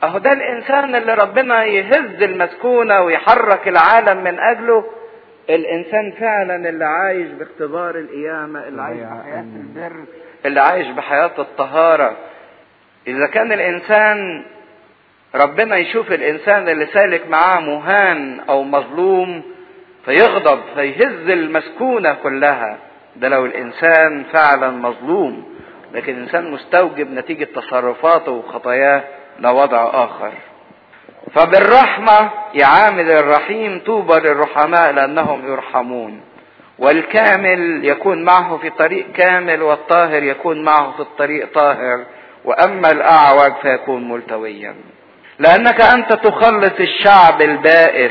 اهو ده الانسان اللي ربنا يهز المسكونة ويحرك العالم من اجله الانسان فعلا اللي عايش باختبار القيامة اللي عايش بحياة البر اللي عايش بحياة الطهارة اذا كان الانسان ربنا يشوف الانسان اللي سالك معاه مهان او مظلوم فيغضب فيهز المسكونة كلها ده لو الانسان فعلا مظلوم لكن الانسان مستوجب نتيجة تصرفاته وخطاياه ده وضع اخر فبالرحمة يعامل الرحيم طوبى للرحماء لانهم يرحمون والكامل يكون معه في طريق كامل والطاهر يكون معه في الطريق طاهر واما الاعوج فيكون ملتويا لانك انت تخلص الشعب البائس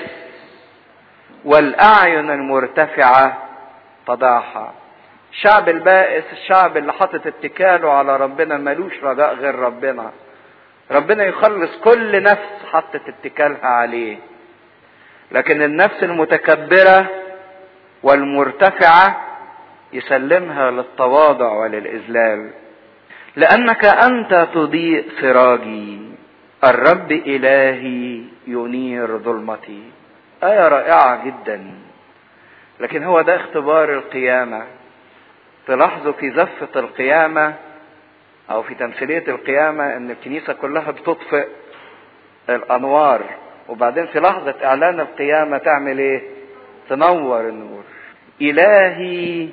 والاعين المرتفعه تضاحى الشعب البائس الشعب اللي حاطط اتكاله على ربنا ملوش رجاء غير ربنا ربنا يخلص كل نفس حطت اتكالها عليه لكن النفس المتكبرة والمرتفعة يسلمها للتواضع وللإذلال لأنك أنت تضيء سراجي الرب إلهي ينير ظلمتي آية رائعة جدا لكن هو ده اختبار القيامة تلاحظوا في زفة القيامة أو في تمثيلية القيامة إن الكنيسة كلها بتطفئ الأنوار وبعدين في لحظة إعلان القيامة تعمل إيه؟ تنور النور إلهي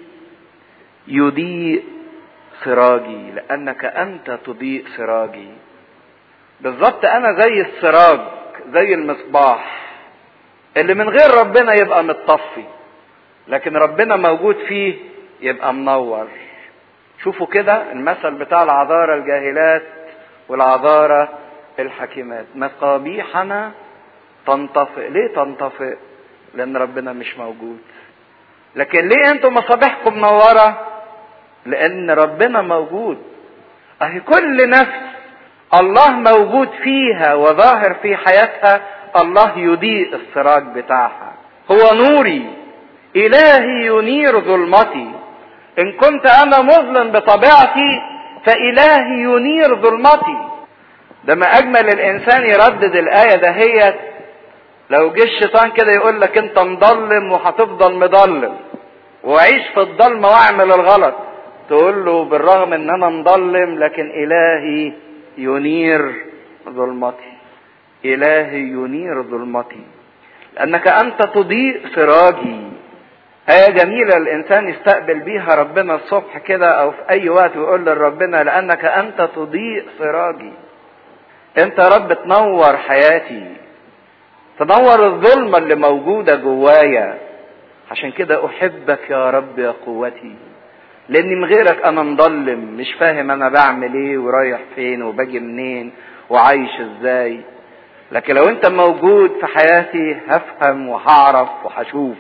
يضيء سراجي لأنك أنت تضيء سراجي بالظبط أنا زي السراج زي المصباح اللي من غير ربنا يبقى متطفي لكن ربنا موجود فيه يبقى منور شوفوا كده المثل بتاع العذارى الجاهلات والعذارى الحكيمات مقابيحنا تنطفئ ليه تنطفئ لان ربنا مش موجود لكن ليه انتم مصابيحكم منوره لان ربنا موجود اهي كل نفس الله موجود فيها وظاهر في حياتها الله يضيء السراج بتاعها هو نوري الهي ينير ظلمتي ان كنت انا مظلم بطبيعتي فالهي ينير ظلمتي ده ما اجمل الانسان يردد الايه دهيت لو جه الشيطان كده يقول لك انت مضلم وهتفضل مضلم وعيش في الضلمه واعمل الغلط تقول له بالرغم ان انا مضلم لكن الهي ينير ظلمتي الهي ينير ظلمتي لانك انت تضيء سراجي آية جميلة الإنسان يستقبل بيها ربنا الصبح كده أو في أي وقت ويقول لربنا لأنك أنت تضيء سراجي. أنت يا رب تنور حياتي. تنور الظلمة اللي موجودة جوايا. عشان كده أحبك يا رب يا قوتي. لأني من غيرك أنا مضلم مش فاهم أنا بعمل إيه ورايح فين وباجي منين وعايش إزاي. لكن لو أنت موجود في حياتي هفهم وهعرف وهشوف.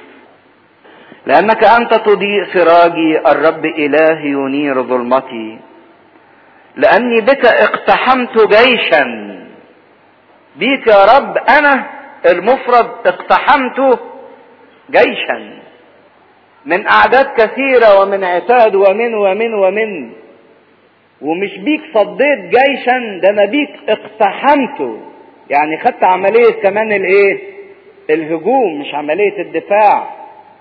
لأنك أنت تضيء سراجي الرب إلهي ينير ظلمتي لأني بك اقتحمت جيشا بيك يا رب أنا المفرد اقتحمت جيشا من أعداد كثيرة ومن عتاد ومن ومن ومن ومش بيك صديت جيشا ده أنا بيك اقتحمته يعني خدت عملية كمان الإيه؟ الهجوم مش عملية الدفاع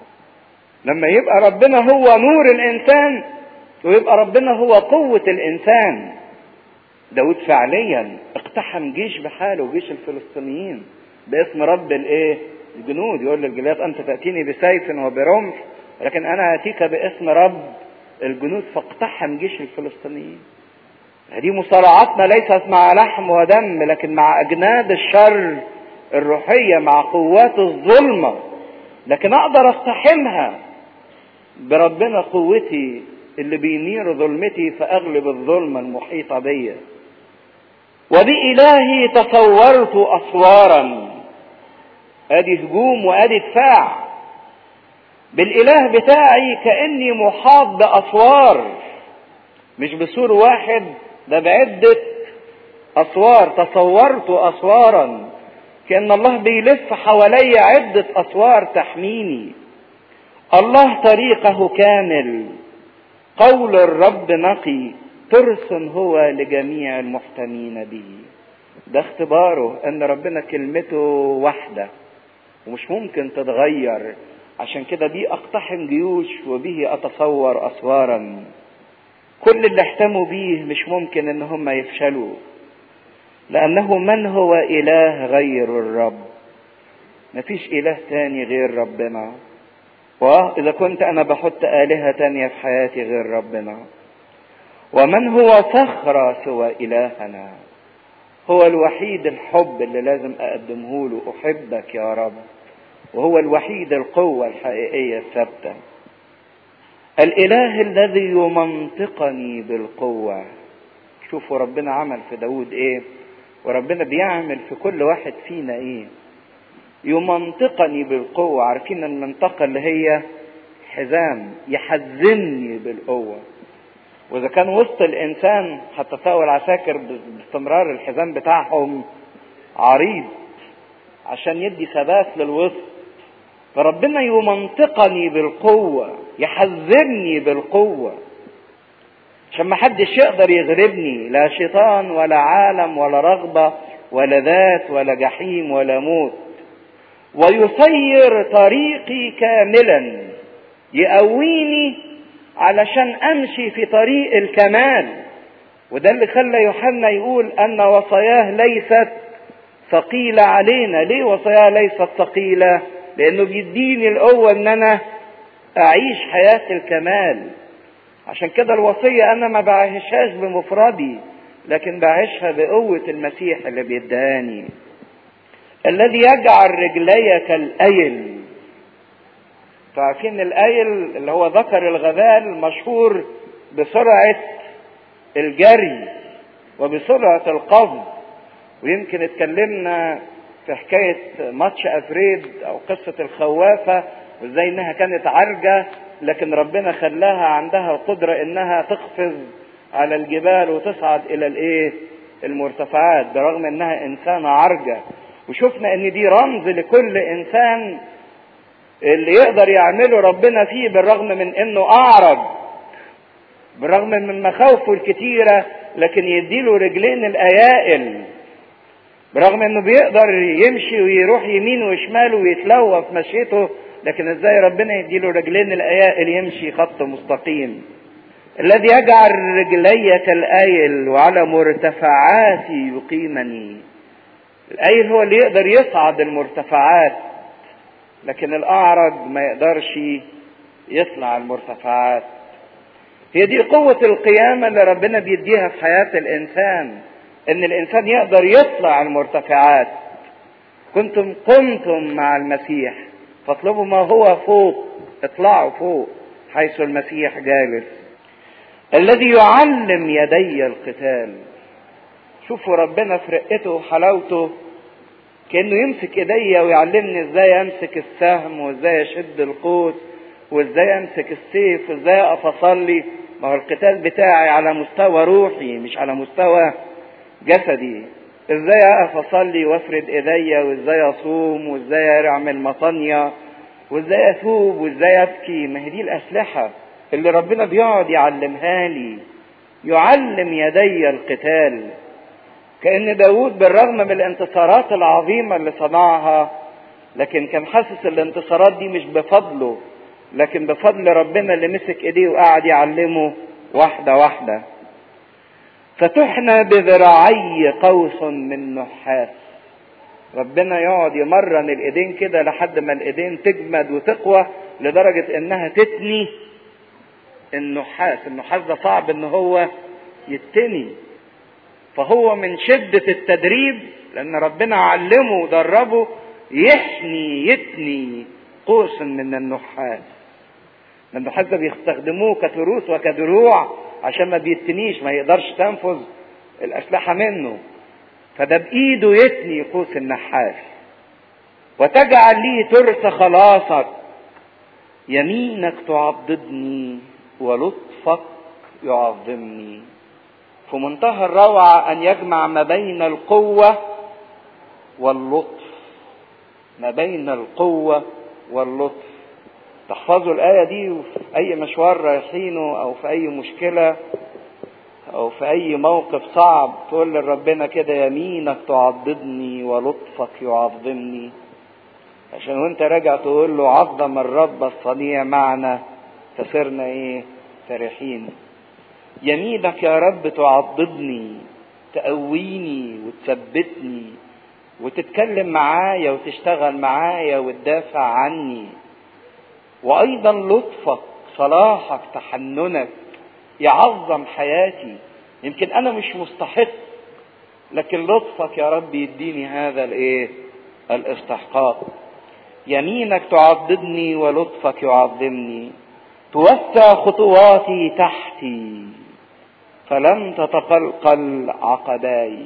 لما يبقى ربنا هو نور الانسان ويبقى ربنا هو قوة الانسان داود فعليا اقتحم جيش بحاله جيش الفلسطينيين باسم رب الايه الجنود يقول للجلاد انت تأتيني بسيف وبرمح لكن انا اتيك باسم رب الجنود فاقتحم جيش الفلسطينيين هذه مصارعاتنا ليست مع لحم ودم لكن مع اجناد الشر الروحية مع قوات الظلمة لكن اقدر اقتحمها بربنا قوتي اللي بينير ظلمتي فاغلب الظلمة المحيطة بيا وبإلهي تصورت أسوارا ادي هجوم وادي دفاع بالاله بتاعي كاني محاط باسوار مش بسور واحد ده بعده اسوار تصورت اسوارا كان الله بيلف حواليا عده اسوار تحميني الله طريقه كامل قول الرب نقي ترس هو لجميع المحتمين به ده اختباره ان ربنا كلمته واحدة ومش ممكن تتغير عشان كده دي اقتحم جيوش وبه اتصور اسوارا كل اللي احتموا بيه مش ممكن ان هم يفشلوا لانه من هو اله غير الرب مفيش اله تاني غير ربنا واذا كنت انا بحط الهه تانية في حياتي غير ربنا ومن هو صخرة سوى الهنا هو الوحيد الحب اللي لازم اقدمه له احبك يا رب وهو الوحيد القوة الحقيقية الثابتة الاله الذي يمنطقني بالقوة شوفوا ربنا عمل في داود ايه وربنا بيعمل في كل واحد فينا ايه يمنطقني بالقوة عارفين المنطقة اللي هي حزام يحزمني بالقوة واذا كان وسط الانسان حتى تلاقوا العساكر باستمرار الحزام بتاعهم عريض عشان يدي ثبات للوسط فربنا يمنطقني بالقوة يحذرني بالقوة عشان ما حدش يقدر يغلبني لا شيطان ولا عالم ولا رغبة ولا ذات ولا جحيم ولا موت ويسير طريقي كاملا يقويني علشان امشي في طريق الكمال وده اللي خلى يوحنا يقول ان وصاياه ليست ثقيلة علينا ليه وصاياه ليست ثقيلة لانه بيديني القوة ان انا اعيش حياة الكمال عشان كده الوصية انا ما بعيشهاش بمفردي لكن بعيشها بقوة المسيح اللي بيدهاني الذي يجعل رجلي كالايل عارفين الايل اللي هو ذكر الغزال مشهور بسرعة الجري وبسرعة القفز ويمكن اتكلمنا في حكاية ماتش افريد او قصة الخوافة وازاي انها كانت عرجة لكن ربنا خلاها عندها القدرة انها تقفز على الجبال وتصعد الى الايه المرتفعات برغم انها انسانة عرجة وشفنا ان دي رمز لكل انسان اللي يقدر يعمله ربنا فيه بالرغم من انه اعرج بالرغم من مخاوفه الكتيرة لكن يديله رجلين الايائل برغم انه بيقدر يمشي ويروح يمين وشمال ويتلوى في مشيته لكن ازاي ربنا يديله رجلين الايائل يمشي خط مستقيم الذي يجعل رجلي كالايل وعلى مرتفعاتي يقيمني الايل هو اللي يقدر يصعد المرتفعات لكن الاعرج ما يقدرش يطلع المرتفعات هي دي قوة القيامة اللي ربنا بيديها في حياة الإنسان إن الإنسان يقدر يطلع المرتفعات كنتم قمتم مع المسيح فاطلبوا ما هو فوق اطلعوا فوق حيث المسيح جالس الذي يعلم يدي القتال شوفوا ربنا في رقته وحلاوته كانه يمسك ايديا ويعلمني ازاي امسك السهم وازاي اشد القوس وازاي امسك السيف وازاي اقف اصلي ما هو القتال بتاعي على مستوى روحي مش على مستوى جسدي ازاي اقف اصلي وافرد ايديا وازاي اصوم وازاي اعمل مطانية وازاي اتوب وازاي ابكي ما هي دي الاسلحة اللي ربنا بيقعد يعلمها لي يعلم يدي القتال كأن داود بالرغم من الانتصارات العظيمة اللي صنعها لكن كان حاسس الانتصارات دي مش بفضله لكن بفضل ربنا اللي مسك ايديه وقعد يعلمه واحدة واحدة فتحنى بذراعي قوس من نحاس ربنا يقعد يمرن الايدين كده لحد ما الايدين تجمد وتقوى لدرجة انها تتني النحاس النحاس ده صعب ان هو يتني فهو من شدة التدريب لأن ربنا علمه ودربه يحني يتني قوس من النحاس النحاس ده بيستخدموه كتروس وكدروع عشان ما بيتنيش ما يقدرش تنفذ الأسلحة منه فده بإيده يتني قوس النحاس وتجعل لي ترس خلاصك يمينك تعضدني ولطفك يعظمني في منتهى الروعة أن يجمع ما بين القوة واللطف ما بين القوة واللطف تحفظوا الآية دي في أي مشوار رايحينه أو في أي مشكلة او في اي موقف صعب تقول لربنا كده يمينك تعضدني ولطفك يعظمني عشان وانت راجع تقول له عظم الرب الصنيع معنا فصرنا ايه فرحين يمينك يا رب تعضدني تقويني وتثبتني وتتكلم معايا وتشتغل معايا وتدافع عني وايضا لطفك صلاحك تحننك يعظم حياتي يمكن انا مش مستحق لكن لطفك يا رب يديني هذا الايه الاستحقاق يمينك تعضدني ولطفك يعظمني توسع خطواتي تحتي فلم تتقلقل عقباي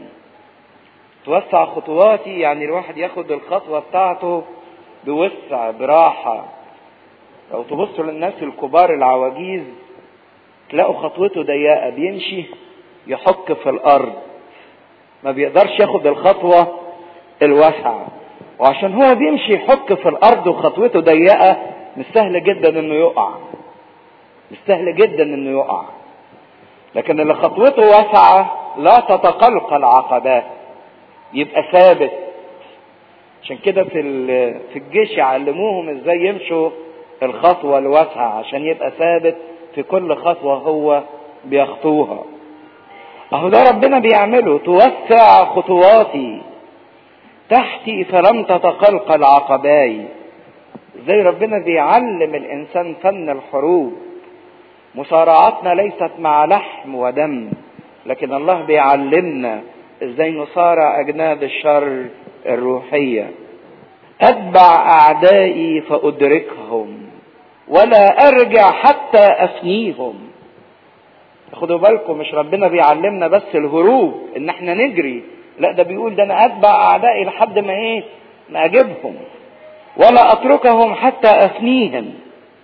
توسع خطواتي يعني الواحد ياخد الخطوه بتاعته بوسع براحه لو تبصوا للناس الكبار العواجيز تلاقوا خطوته ضيقه بيمشي يحك في الارض ما بيقدرش ياخد الخطوه الواسعه وعشان هو بيمشي يحك في الارض وخطوته ضيقه مش سهل جدا انه يقع مش سهل جدا انه يقع لكن اللي خطوته واسعه لا تتقلقل عقبات يبقى ثابت عشان كده في في الجيش يعلموهم ازاي يمشوا الخطوه الواسعه عشان يبقى ثابت في كل خطوه هو بيخطوها اهو ده ربنا بيعمله توسع خطواتي تحتي فلم تتقلقل عقباي زي ربنا بيعلم الانسان فن الحروب مصارعتنا ليست مع لحم ودم لكن الله بيعلمنا ازاي نصارع اجناد الشر الروحيه اتبع اعدائي فادركهم ولا ارجع حتى افنيهم خدوا بالكم مش ربنا بيعلمنا بس الهروب ان احنا نجري لا ده بيقول ده انا اتبع اعدائي لحد ما ايه ما اجيبهم ولا اتركهم حتى افنيهم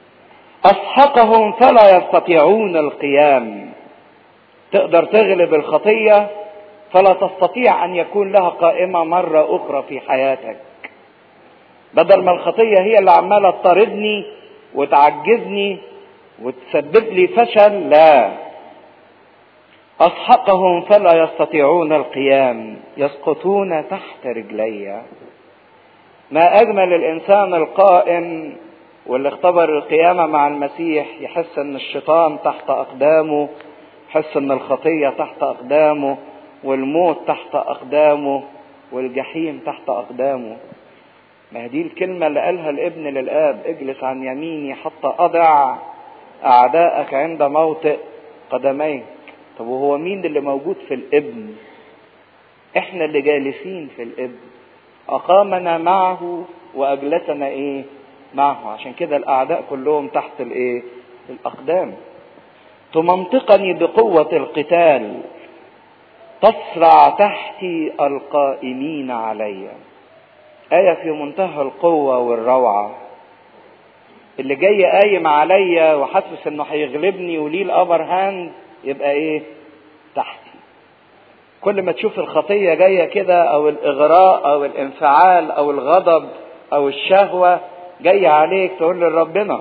اسحقهم فلا يستطيعون القيام تقدر تغلب الخطيه فلا تستطيع ان يكون لها قائمه مره اخرى في حياتك بدل ما الخطيه هي اللي عماله تطاردني وتعجزني وتسبب لي فشل لا اسحقهم فلا يستطيعون القيام يسقطون تحت رجلي ما اجمل الانسان القائم واللي اختبر القيامه مع المسيح يحس ان الشيطان تحت اقدامه يحس ان الخطيه تحت اقدامه والموت تحت اقدامه والجحيم تحت اقدامه ما دي الكلمه اللي قالها الابن للاب اجلس عن يميني حتى اضع اعداءك عند موطئ قدميك طب وهو مين اللي موجود في الابن احنا اللي جالسين في الابن اقامنا معه واجلسنا ايه معه عشان كده الاعداء كلهم تحت الايه الاقدام تمنطقني بقوه القتال تصرع تحتي القائمين علي آية في منتهى القوة والروعة اللي جاي قايم عليا وحاسس انه هيغلبني وليه الابر هاند يبقى ايه تحتي كل ما تشوف الخطية جاية كده او الاغراء او الانفعال او الغضب او الشهوة جاية عليك تقول لربنا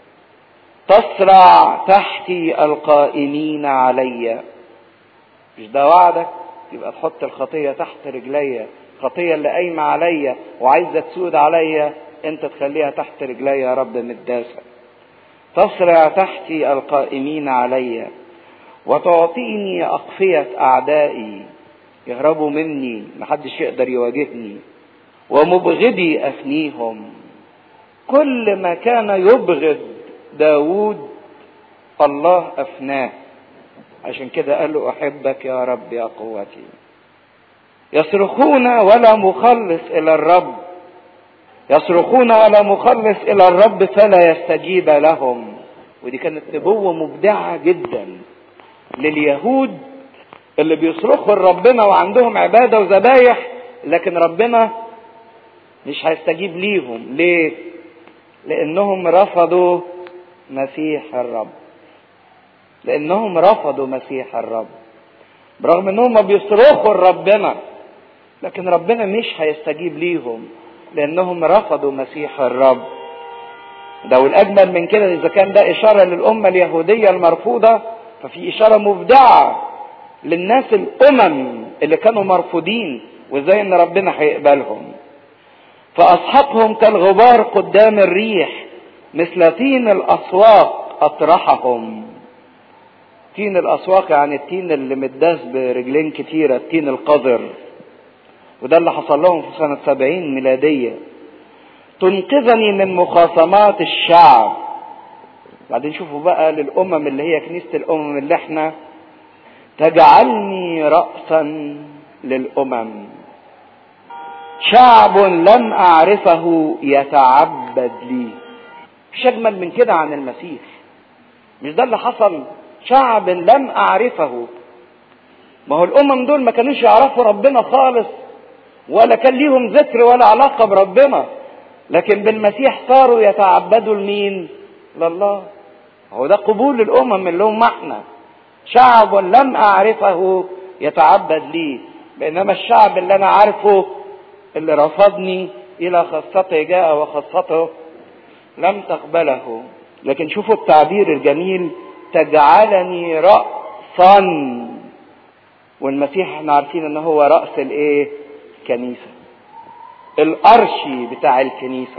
تصرع تحتي القائمين علي مش ده وعدك يبقى تحط الخطية تحت رجليا الخطية اللي قايمة عليا وعايزة تسود عليا انت تخليها تحت رجليا يا رب متداسة تصرع تحتي القائمين علي وتعطيني أقفية أعدائي يهربوا مني محدش يقدر يواجهني ومبغضي أفنيهم كل ما كان يبغض داود الله أفناه عشان كده قال له أحبك يا رب يا قوتي يصرخون ولا مخلص إلى الرب يصرخون ولا مخلص إلى الرب فلا يستجيب لهم ودي كانت نبوة مبدعة جدا لليهود اللي بيصرخوا لربنا وعندهم عبادة وذبايح لكن ربنا مش هيستجيب ليهم ليه؟ لأنهم رفضوا مسيح الرب لأنهم رفضوا مسيح الرب برغم انهم بيصرخوا لربنا لكن ربنا مش هيستجيب ليهم لانهم رفضوا مسيح الرب ده والاجمل من كده اذا كان ده اشاره للامه اليهوديه المرفوضه ففي اشاره مبدعه للناس الامم اللي كانوا مرفوضين وازاي ان ربنا هيقبلهم فاصحابهم كالغبار قدام الريح مثل طين الاسواق اطرحهم تين الاسواق يعني التين اللي متداس برجلين كتيرة التين القذر وده اللي حصل لهم في سنة سبعين ميلادية تنقذني من مخاصمات الشعب بعدين شوفوا بقى للأمم اللي هي كنيسة الأمم اللي احنا تجعلني رأسا للأمم شعب لم أعرفه يتعبد لي مش أجمل من كده عن المسيح مش ده اللي حصل شعب لم أعرفه ما هو الأمم دول ما كانوش يعرفوا ربنا خالص ولا كان ليهم ذكر ولا علاقة بربنا لكن بالمسيح صاروا يتعبدوا لمين لله هو ده قبول الأمم اللي هم احنا شعب لم أعرفه يتعبد لي بينما الشعب اللي أنا عارفه اللي رفضني إلى خاصته جاء وخاصته لم تقبله لكن شوفوا التعبير الجميل تجعلني رأسا والمسيح احنا عارفين ان هو رأس الايه الكنيسة الأرشي بتاع الكنيسة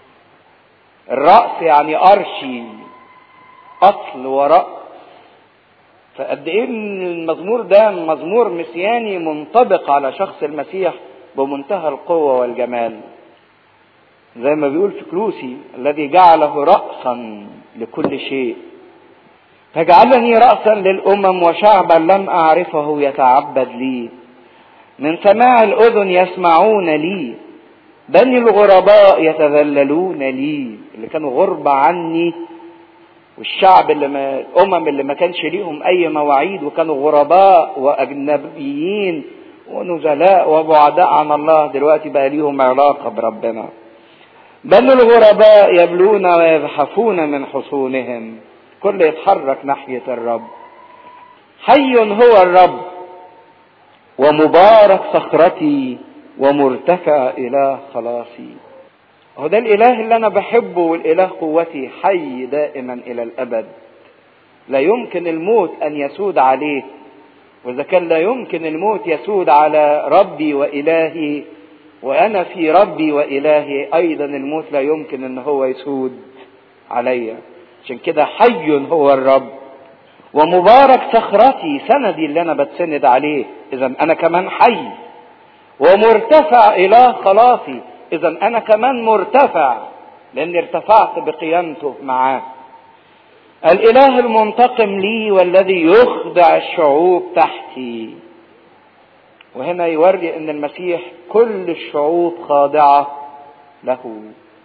الرأس يعني أرشي أصل ورأس فقد إيه المزمور ده مزمور مسياني منطبق على شخص المسيح بمنتهى القوة والجمال زي ما بيقول في كلوسي الذي جعله رأسا لكل شيء فجعلني رأسا للأمم وشعبا لم أعرفه يتعبد لي من سماع الأذن يسمعون لي بني الغرباء يتذللون لي اللي كانوا غربة عني والشعب اللي ما الأمم اللي ما كانش ليهم أي مواعيد وكانوا غرباء وأجنبيين ونزلاء وبعداء عن الله دلوقتي بقى ليهم علاقة بربنا بل الغرباء يبلون ويزحفون من حصونهم كل يتحرك ناحية الرب حي هو الرب ومبارك صخرتي ومرتفع إله خلاصي هو ده الإله اللي أنا بحبه والإله قوتي حي دائما إلى الأبد لا يمكن الموت أن يسود عليه وإذا كان لا يمكن الموت يسود على ربي وإلهي وأنا في ربي وإلهي أيضا الموت لا يمكن أن هو يسود عليا عشان كده حي هو الرب ومبارك صخرتي سندي اللي أنا بتسند عليه إذا أنا كمان حي ومرتفع إله خلاصي إذا أنا كمان مرتفع لأني ارتفعت بقيامته معاه الإله المنتقم لي والذي يخضع الشعوب تحتي وهنا يوري ان المسيح كل الشعوب خاضعه له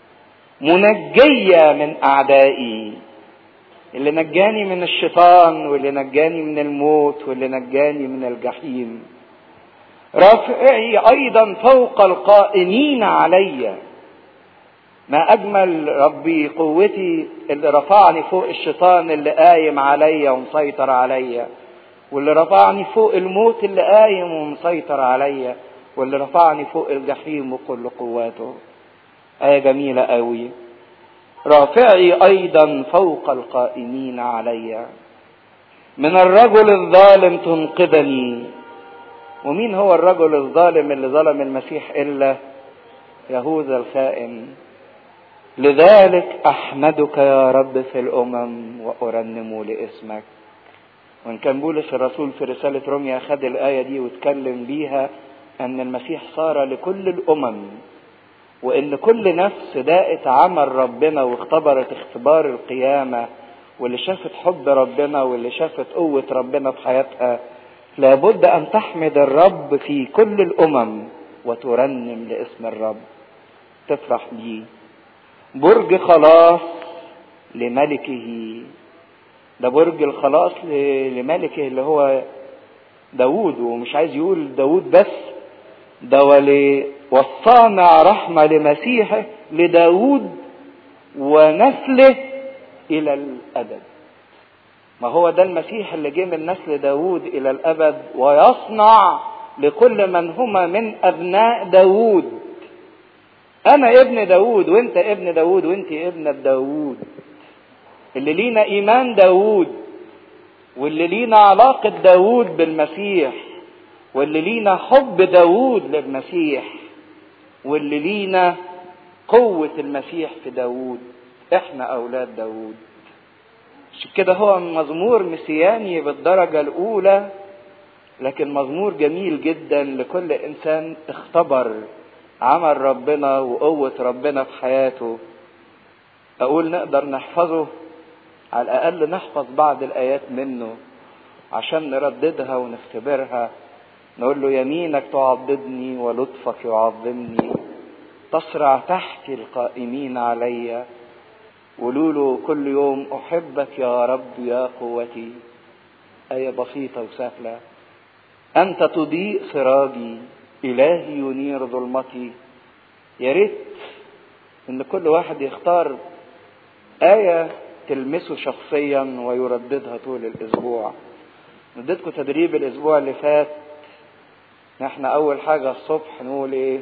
منجيه من اعدائي اللي نجاني من الشيطان واللي نجاني من الموت واللي نجاني من الجحيم رافعي ايضا فوق القائمين علي ما اجمل ربي قوتي اللي رفعني فوق الشيطان اللي قايم عليا ومسيطر عليا واللي رفعني فوق الموت اللي قايم ومسيطر عليا واللي رفعني فوق الجحيم وكل قواته آية جميلة قوي رافعي أيضا فوق القائمين علي من الرجل الظالم تنقذني ومين هو الرجل الظالم اللي ظلم المسيح إلا يهوذا الخائن لذلك أحمدك يا رب في الأمم وأرنم لاسمك وإن كان بولس الرسول في رسالة روميا خد الآية دي واتكلم بيها أن المسيح صار لكل الأمم وإن كل نفس داقت عمل ربنا واختبرت اختبار القيامة واللي شافت حب ربنا واللي شافت قوة ربنا في حياتها لابد أن تحمد الرب في كل الأمم وترنم لاسم الرب تفرح بيه برج خلاص لملكه ده برج الخلاص لملكه اللي هو داوود ومش عايز يقول داوود بس ده ولي والصانع رحمة لمسيحه لداوود ونسله إلى الأبد ما هو ده المسيح اللي جه من نسل داوود إلى الأبد ويصنع لكل من هما من أبناء داوود أنا ابن داوود وأنت ابن داوود وأنت ابنة داوود اللي لينا ايمان داوود واللي لينا علاقة داوود بالمسيح واللي لينا حب داوود للمسيح واللي لينا قوة المسيح في داوود احنا اولاد داوود عشان كده هو مزمور مسياني بالدرجة الاولى لكن مزمور جميل جدا لكل انسان اختبر عمل ربنا وقوة ربنا في حياته اقول نقدر نحفظه على الاقل نحفظ بعض الايات منه عشان نرددها ونختبرها نقول له يمينك تعضدني ولطفك يعظمني تصرع تحتي القائمين علي قولوا له كل يوم احبك يا رب يا قوتي ايه بسيطه وسهله انت تضيء سراجي الهي ينير ظلمتي يا ريت ان كل واحد يختار ايه تلمسه شخصيا ويرددها طول الاسبوع اديتكم تدريب الاسبوع اللي فات احنا اول حاجه الصبح نقول ايه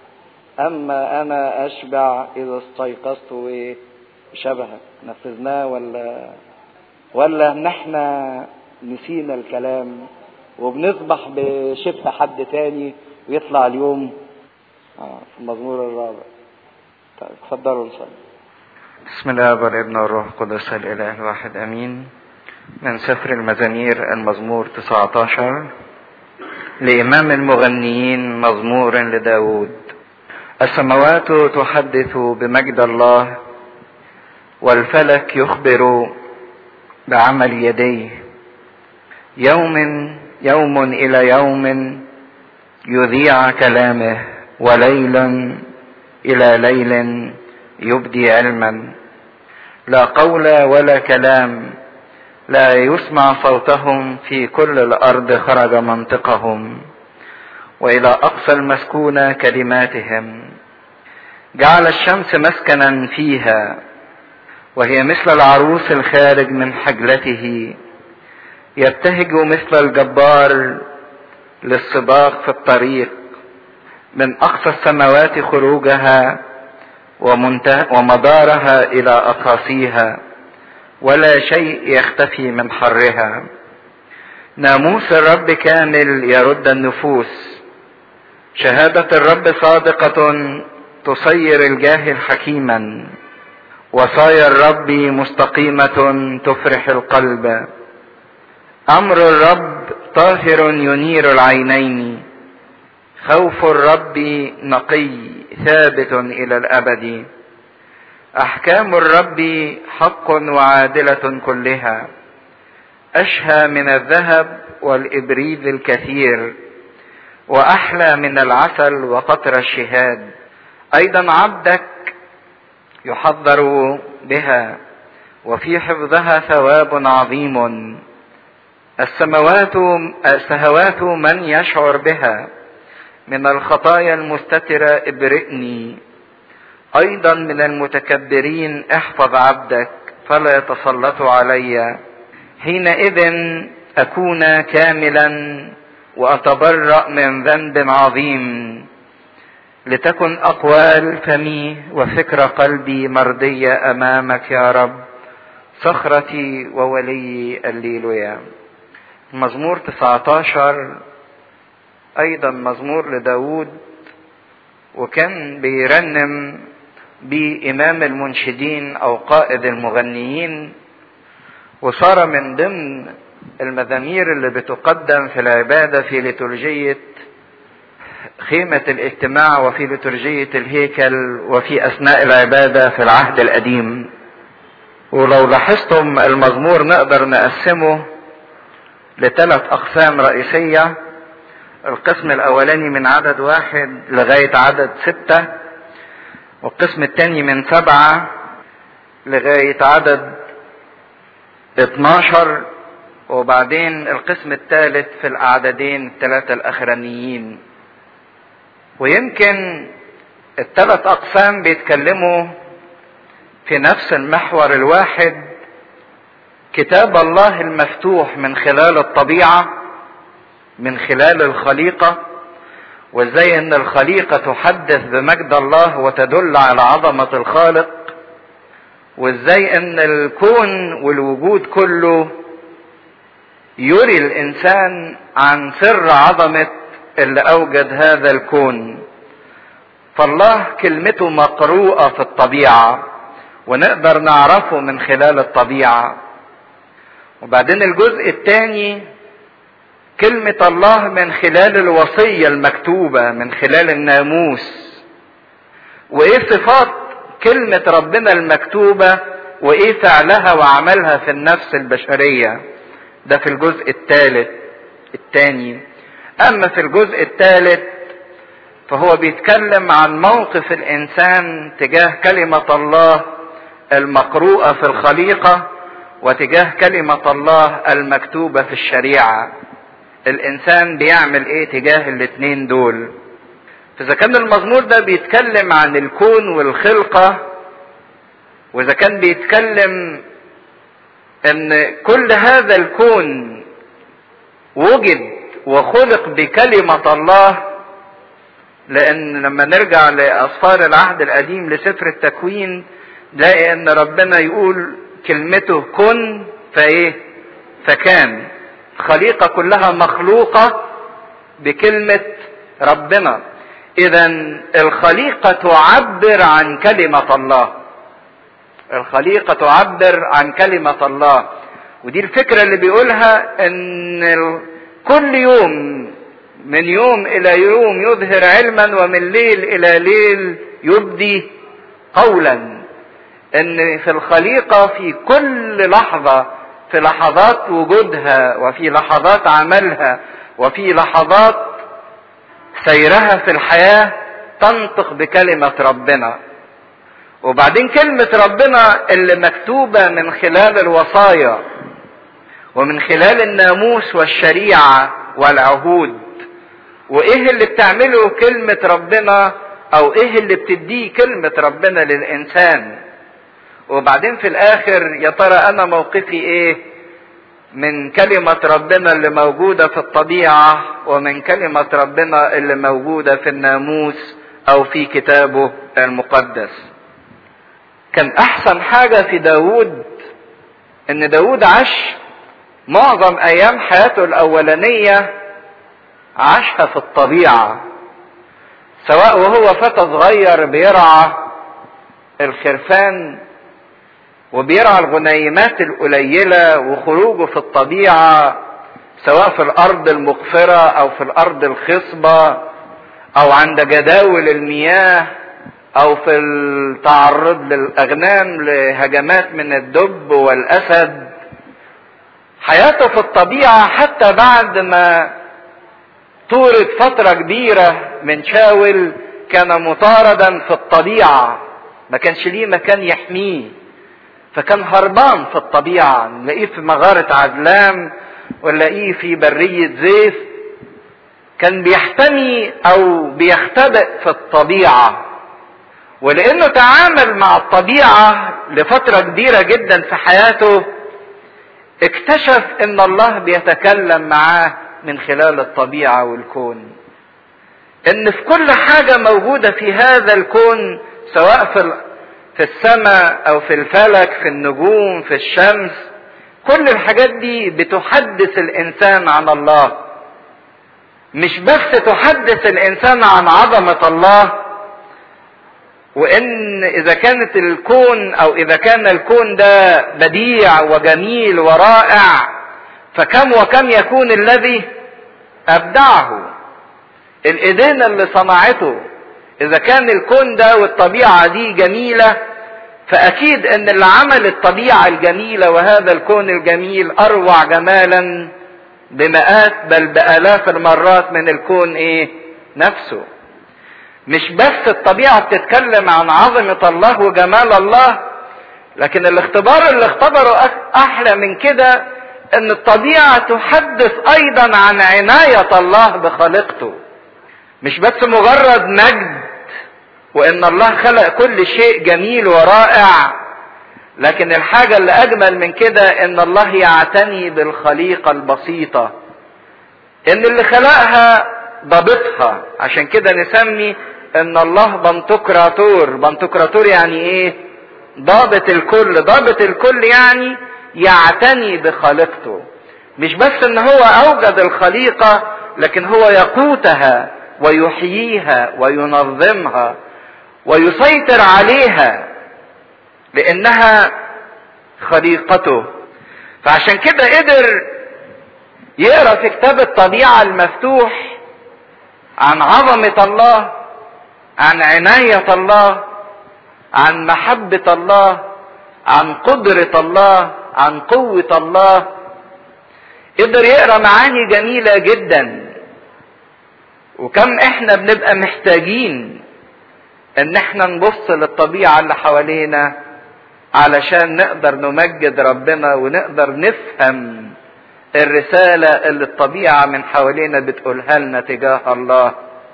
اما انا اشبع اذا استيقظت ايه شبهك نفذناه ولا ولا ان احنا نسينا الكلام وبنصبح بشبه حد تاني ويطلع اليوم آه في المزمور الرابع طيب اتفضلوا نصلي بسم الله والابن والروح القدس الاله الواحد امين من سفر المزامير المزمور 19 لإمام المغنيين مزمور لداود السماوات تحدث بمجد الله والفلك يخبر بعمل يديه يوم يوم إلى يوم يذيع كلامه وليل إلى ليل يبدي علما لا قول ولا كلام لا يسمع صوتهم في كل الارض خرج منطقهم والى اقصى المسكونه كلماتهم جعل الشمس مسكنا فيها وهي مثل العروس الخارج من حجلته يبتهج مثل الجبار للسباق في الطريق من اقصى السماوات خروجها ومدارها الى اقاصيها ولا شيء يختفي من حرها ناموس الرب كامل يرد النفوس شهادة الرب صادقة تصير الجاهل حكيما وصايا الرب مستقيمة تفرح القلب أمر الرب طاهر ينير العينين خوف الرب نقي ثابت إلى الأبد احكام الرب حق وعادله كلها اشهى من الذهب والابريد الكثير واحلى من العسل وقطر الشهاد ايضا عبدك يحضر بها وفي حفظها ثواب عظيم السماوات السهوات من يشعر بها من الخطايا المستتره ابرئني ايضا من المتكبرين احفظ عبدك فلا يتسلطوا علي حينئذ اكون كاملا واتبرا من ذنب عظيم لتكن اقوال فمي وفكر قلبي مرضيه امامك يا رب صخرتي وولي الليلويا مزمور 19 ايضا مزمور لداود وكان بيرنم بإمام المنشدين أو قائد المغنيين وصار من ضمن المزامير اللي بتقدم في العبادة في ليتورجية خيمة الاجتماع وفي ليتورجية الهيكل وفي أثناء العبادة في العهد القديم ولو لاحظتم المزمور نقدر نقسمه لثلاث أقسام رئيسية القسم الأولاني من عدد واحد لغاية عدد ستة والقسم الثاني من سبعة لغاية عدد 12 وبعدين القسم الثالث في الأعدادين الثلاثة الأخرانيين ويمكن الثلاث أقسام بيتكلموا في نفس المحور الواحد كتاب الله المفتوح من خلال الطبيعة من خلال الخليقة وازاي ان الخليقة تحدث بمجد الله وتدل على عظمة الخالق وازاي ان الكون والوجود كله يري الانسان عن سر عظمه اللي اوجد هذا الكون فالله كلمته مقروءه في الطبيعه ونقدر نعرفه من خلال الطبيعه وبعدين الجزء الثاني كلمه الله من خلال الوصيه المكتوبه من خلال الناموس وايه صفات كلمه ربنا المكتوبه وايه فعلها وعملها في النفس البشريه ده في الجزء الثالث الثاني اما في الجزء الثالث فهو بيتكلم عن موقف الانسان تجاه كلمه الله المقروءه في الخليقه وتجاه كلمه الله المكتوبه في الشريعه الانسان بيعمل ايه تجاه الاثنين دول فاذا كان المزمور ده بيتكلم عن الكون والخلقه واذا كان بيتكلم ان كل هذا الكون وجد وخلق بكلمة الله لان لما نرجع لاسفار العهد القديم لسفر التكوين نلاقي ان ربنا يقول كلمته كن فايه فكان الخليقة كلها مخلوقة بكلمة ربنا اذا الخليقة تعبر عن كلمة الله الخليقة تعبر عن كلمة الله ودي الفكرة اللي بيقولها ان كل يوم من يوم الى يوم يظهر علما ومن ليل الى ليل يبدي قولا ان في الخليقة في كل لحظة في لحظات وجودها وفي لحظات عملها وفي لحظات سيرها في الحياة تنطق بكلمة ربنا وبعدين كلمة ربنا اللي مكتوبة من خلال الوصايا ومن خلال الناموس والشريعة والعهود وايه اللي بتعمله كلمة ربنا او ايه اللي بتديه كلمة ربنا للانسان وبعدين في الاخر يا ترى انا موقفي ايه من كلمة ربنا اللي موجودة في الطبيعة ومن كلمة ربنا اللي موجودة في الناموس او في كتابه المقدس كان احسن حاجة في داود ان داود عاش معظم ايام حياته الاولانية عاشها في الطبيعة سواء وهو فتى صغير بيرعى الخرفان وبيرعى الغنيمات القليلة وخروجه في الطبيعة سواء في الارض المقفرة او في الارض الخصبة او عند جداول المياه او في التعرض للاغنام لهجمات من الدب والاسد حياته في الطبيعة حتى بعد ما طورت فترة كبيرة من شاول كان مطاردا في الطبيعة ما كانش ليه مكان يحميه فكان هربان في الطبيعة نلاقيه في مغارة عدلام ونلاقيه في برية زيف كان بيحتمي او بيختبئ في الطبيعة ولانه تعامل مع الطبيعة لفترة كبيرة جدا في حياته اكتشف ان الله بيتكلم معاه من خلال الطبيعة والكون ان في كل حاجة موجودة في هذا الكون سواء في في السماء او في الفلك في النجوم في الشمس كل الحاجات دي بتحدث الانسان عن الله مش بس تحدث الانسان عن عظمة الله وان اذا كانت الكون او اذا كان الكون ده بديع وجميل ورائع فكم وكم يكون الذي ابدعه الايدين اللي صنعته اذا كان الكون ده والطبيعة دي جميلة فاكيد ان اللي عمل الطبيعة الجميلة وهذا الكون الجميل اروع جمالا بمئات بل بالاف المرات من الكون ايه نفسه مش بس الطبيعة بتتكلم عن عظمة الله وجمال الله لكن الاختبار اللي اختبره احلى من كده ان الطبيعة تحدث ايضا عن عناية الله بخلقته مش بس مجرد مجد وان الله خلق كل شيء جميل ورائع لكن الحاجة اللي اجمل من كده ان الله يعتني بالخليقة البسيطة ان اللي خلقها ضابطها عشان كده نسمي ان الله بنتقراطور بنتقراطور يعني ايه ضابط الكل ضابط الكل يعني يعتني بخالقته مش بس ان هو اوجد الخليقة لكن هو يقوتها ويحييها وينظمها ويسيطر عليها لانها خليقته فعشان كده قدر يقرا في كتاب الطبيعه المفتوح عن عظمه الله عن عنايه الله عن محبه الله عن قدره الله عن قوه الله قدر يقرا معاني جميله جدا وكم احنا بنبقى محتاجين ان احنا نبص للطبيعه اللي حوالينا علشان نقدر نمجد ربنا ونقدر نفهم الرسالة اللي الطبيعة من حوالينا بتقولها لنا تجاه الله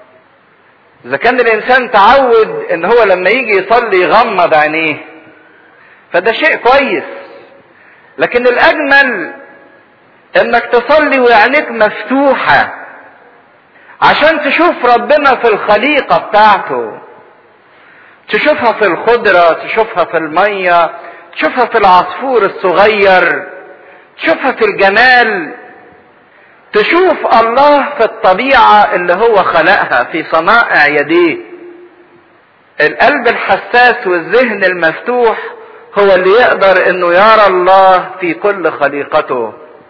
إذا كان الإنسان تعود إن هو لما يجي يصلي يغمض عينيه فده شيء كويس لكن الأجمل إنك تصلي وعينيك مفتوحة عشان تشوف ربنا في الخليقة بتاعته تشوفها في الخضرة تشوفها في المية تشوفها في العصفور الصغير تشوفها في الجمال تشوف الله في الطبيعة اللي هو خلقها في صنائع يديه القلب الحساس والذهن المفتوح هو اللي يقدر انه يرى الله في كل خليقته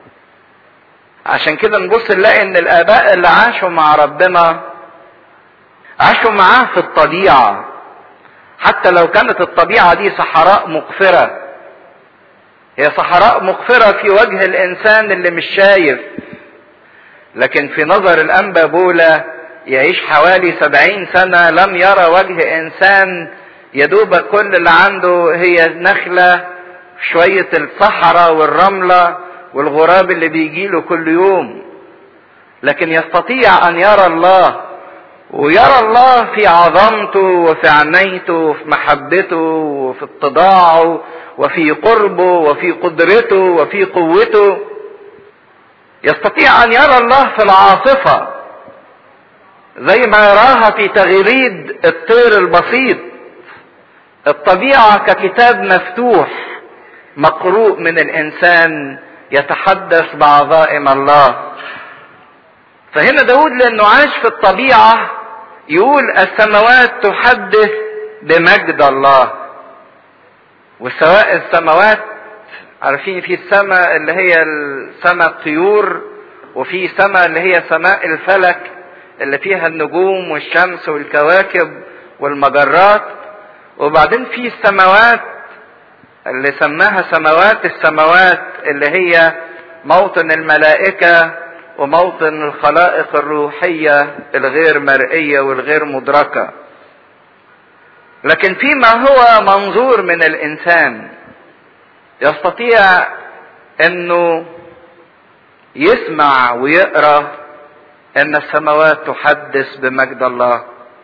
عشان كده نبص نلاقي ان الاباء اللي عاشوا مع ربنا عاشوا معاه في الطبيعه حتى لو كانت الطبيعة دي صحراء مقفرة هي صحراء مقفرة في وجه الإنسان اللي مش شايف لكن في نظر الأنبا بولا يعيش حوالي سبعين سنة لم يرى وجه إنسان يدوب كل اللي عنده هي نخلة شوية الصحراء والرملة والغراب اللي بيجيله كل يوم لكن يستطيع أن يرى الله ويرى الله في عظمته وفي عنايته وفي محبته وفي اتضاعه وفي قربه وفي قدرته وفي قوته يستطيع ان يرى الله في العاصفه زي ما يراها في تغريد الطير البسيط الطبيعه ككتاب مفتوح مقروء من الانسان يتحدث بعظائم الله فهنا داود لانه عاش في الطبيعة يقول السماوات تحدث بمجد الله وسواء السماوات عارفين في السماء اللي هي السماء الطيور وفي سماء اللي هي سماء الفلك اللي فيها النجوم والشمس والكواكب والمجرات وبعدين في السماوات اللي سماها سماوات السماوات اللي هي موطن الملائكه وموطن الخلائق الروحية الغير مرئية والغير مدركة لكن فيما هو منظور من الإنسان يستطيع أنه يسمع ويقرأ أن السماوات تحدث بمجد الله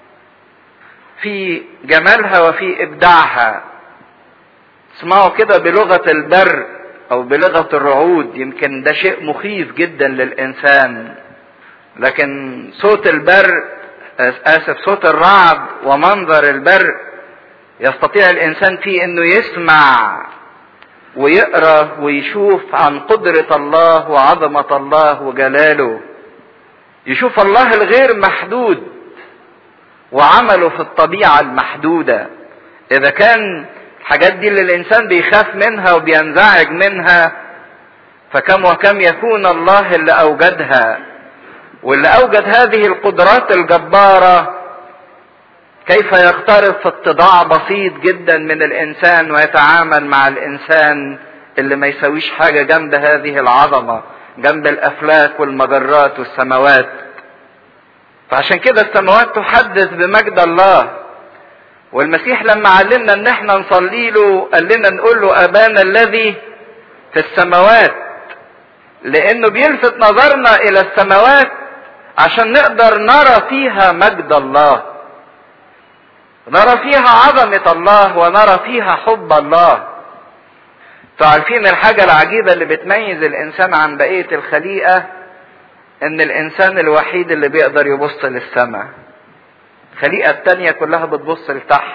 في جمالها وفي إبداعها اسمعوا كده بلغة البر او بلغه الرعود يمكن ده شيء مخيف جدا للانسان لكن صوت البر اسف صوت الرعد ومنظر البر يستطيع الانسان فيه انه يسمع ويقرا ويشوف عن قدره الله وعظمه الله وجلاله يشوف الله الغير محدود وعمله في الطبيعه المحدوده اذا كان الحاجات دي اللي الانسان بيخاف منها وبينزعج منها فكم وكم يكون الله اللي اوجدها واللي اوجد هذه القدرات الجباره كيف يقترب في اتضاع بسيط جدا من الانسان ويتعامل مع الانسان اللي ما يسويش حاجه جنب هذه العظمه جنب الافلاك والمجرات والسماوات فعشان كده السماوات تحدث بمجد الله والمسيح لما علمنا ان احنا نصلي له قال لنا نقول له ابانا الذي في السماوات لانه بيلفت نظرنا الى السماوات عشان نقدر نرى فيها مجد الله نرى فيها عظمة الله ونرى فيها حب الله تعرفين الحاجة العجيبة اللي بتميز الإنسان عن بقية الخليقة إن الإنسان الوحيد اللي بيقدر يبص للسماء الخليقة التانية كلها بتبص لتحت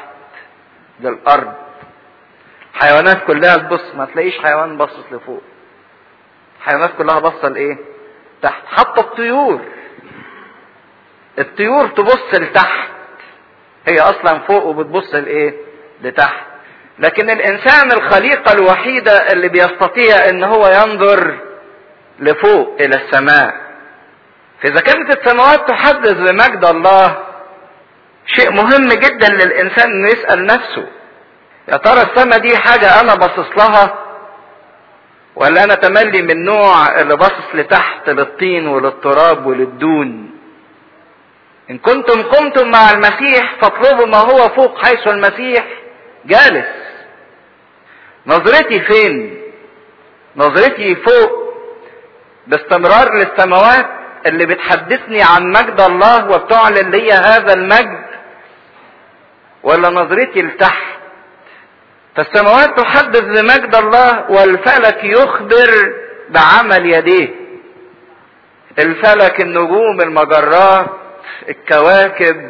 للأرض حيوانات كلها تبص ما تلاقيش حيوان باصص لفوق الحيوانات كلها باصه لايه تحت حتى الطيور الطيور تبص لتحت هي اصلا فوق وبتبص لايه لتحت لكن الانسان الخليقه الوحيده اللي بيستطيع ان هو ينظر لفوق الى السماء فاذا كانت السماوات تحدث بمجد الله شيء مهم جدا للانسان انه يسال نفسه يا ترى السماء دي حاجه انا باصص لها ولا انا تملي من النوع اللي باصص لتحت للطين وللتراب وللدون ان كنتم قمتم مع المسيح فاطلبوا ما هو فوق حيث المسيح جالس نظرتي فين نظرتي فوق باستمرار للسماوات اللي بتحدثني عن مجد الله وبتعلن لي هذا المجد ولا نظرتي لتحت فالسماوات تحدث بمجد الله والفلك يخبر بعمل يديه الفلك النجوم المجرات الكواكب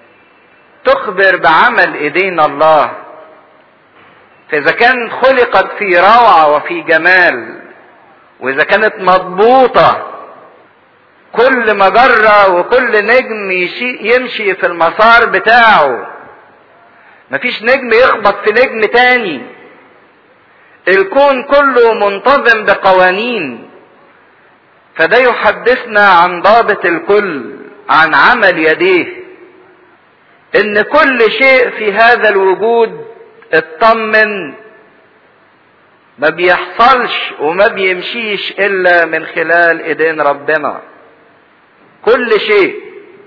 تخبر بعمل ايدينا الله فاذا كان خلقت في روعه وفي جمال واذا كانت مضبوطه كل مجره وكل نجم يمشي في المسار بتاعه مفيش نجم يخبط في نجم تاني الكون كله منتظم بقوانين فده يحدثنا عن ضابط الكل عن عمل يديه ان كل شيء في هذا الوجود اطمن ما بيحصلش وما بيمشيش الا من خلال ايدين ربنا كل شيء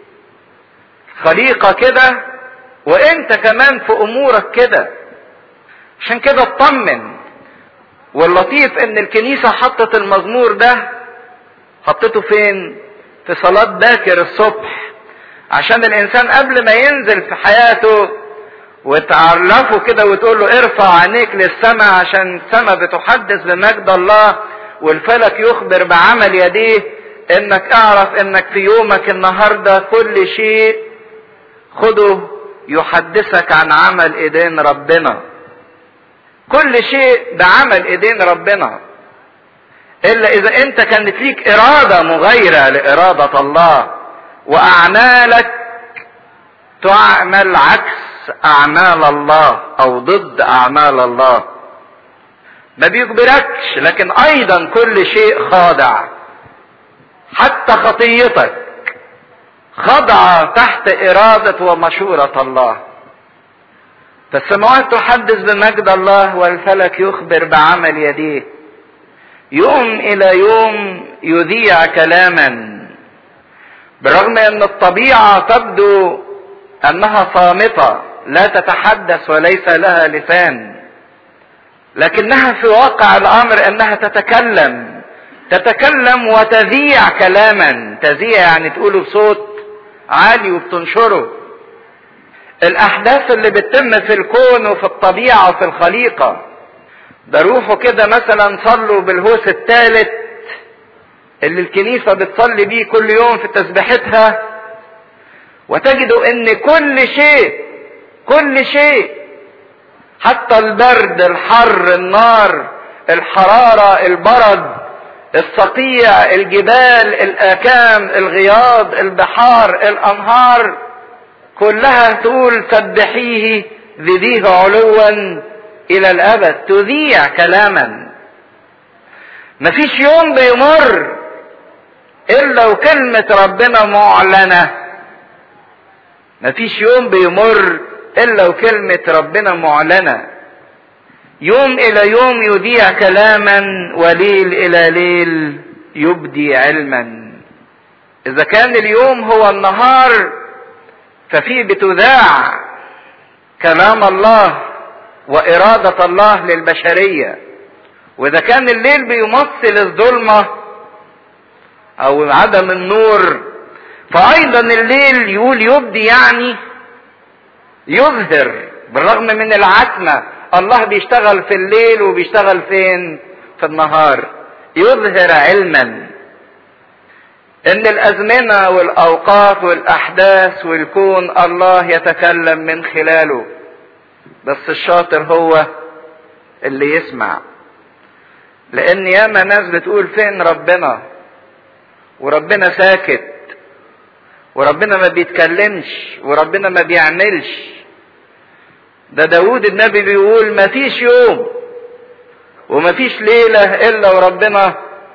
خليقة كده وانت كمان في امورك كده عشان كده اطمن واللطيف ان الكنيسة حطت المزمور ده حطته فين في صلاة باكر الصبح عشان الانسان قبل ما ينزل في حياته وتعرفه كده وتقول له ارفع عينيك للسماء عشان السماء بتحدث بمجد الله والفلك يخبر بعمل يديه انك اعرف انك في يومك النهارده كل شيء خده يحدثك عن عمل ايدين ربنا كل شيء بعمل ايدين ربنا الا اذا انت كانت ليك اراده مغايره لاراده الله واعمالك تعمل عكس اعمال الله او ضد اعمال الله ما بيجبركش لكن ايضا كل شيء خاضع حتى خطيتك خضع تحت إرادة ومشورة الله فالسماوات تحدث بمجد الله والفلك يخبر بعمل يديه يوم إلى يوم يذيع كلاما برغم أن الطبيعة تبدو أنها صامتة لا تتحدث وليس لها لسان لكنها في واقع الأمر أنها تتكلم تتكلم وتذيع كلاما تذيع يعني تقوله بصوت عالي وبتنشره الاحداث اللي بتتم في الكون وفي الطبيعه وفي الخليقه ده روحوا كده مثلا صلوا بالهوس الثالث اللي الكنيسه بتصلي بيه كل يوم في تسبيحتها وتجدوا ان كل شيء كل شيء حتى البرد الحر النار الحراره البرد الصقيع الجبال الاكام الغياض البحار الانهار كلها تقول سبحيه ذذيه علوا الى الابد تذيع كلاما مفيش يوم بيمر الا وكلمة ربنا معلنة مفيش يوم بيمر الا وكلمة ربنا معلنة يوم الى يوم يذيع كلاما وليل الى ليل يبدي علما اذا كان اليوم هو النهار ففيه بتذاع كلام الله واراده الله للبشريه واذا كان الليل بيمثل الظلمه او عدم النور فايضا الليل يقول يبدي يعني يظهر بالرغم من العتمه الله بيشتغل في الليل وبيشتغل فين في النهار يظهر علما ان الازمنه والاوقات والاحداث والكون الله يتكلم من خلاله بس الشاطر هو اللي يسمع لان ياما ناس بتقول فين ربنا وربنا ساكت وربنا ما بيتكلمش وربنا ما بيعملش ده داود النبي بيقول ما فيش يوم وما فيش ليلة الا وربنا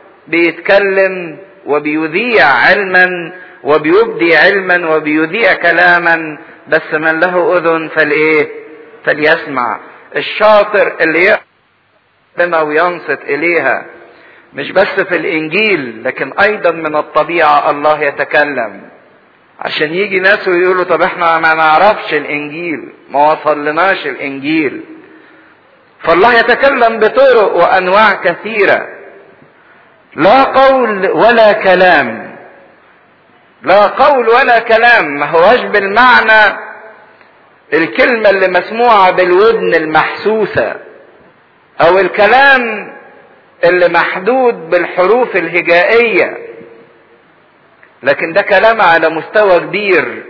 بيتكلم وبيذيع علما وبيبدي علما وبيذيع كلاما بس من له اذن فالايه فليسمع الشاطر اللي ربنا وينصت اليها مش بس في الانجيل لكن ايضا من الطبيعه الله يتكلم عشان يجي ناس ويقولوا طب احنا ما نعرفش الانجيل ما وصلناش الانجيل فالله يتكلم بطرق وانواع كثيره لا قول ولا كلام لا قول ولا كلام ما هوش بالمعنى الكلمه اللي مسموعه بالودن المحسوسه او الكلام اللي محدود بالحروف الهجائيه لكن ده كلام على مستوى كبير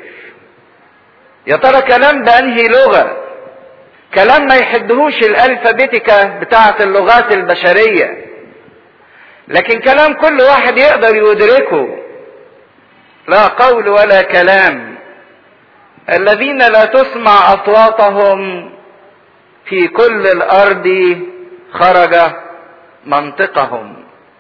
يا ترى كلام بانهي لغه كلام ما يحدهوش الالفابيتيكا بتاعه اللغات البشريه لكن كلام كل واحد يقدر يدركه لا قول ولا كلام الذين لا تسمع اصواتهم في كل الارض خرج منطقهم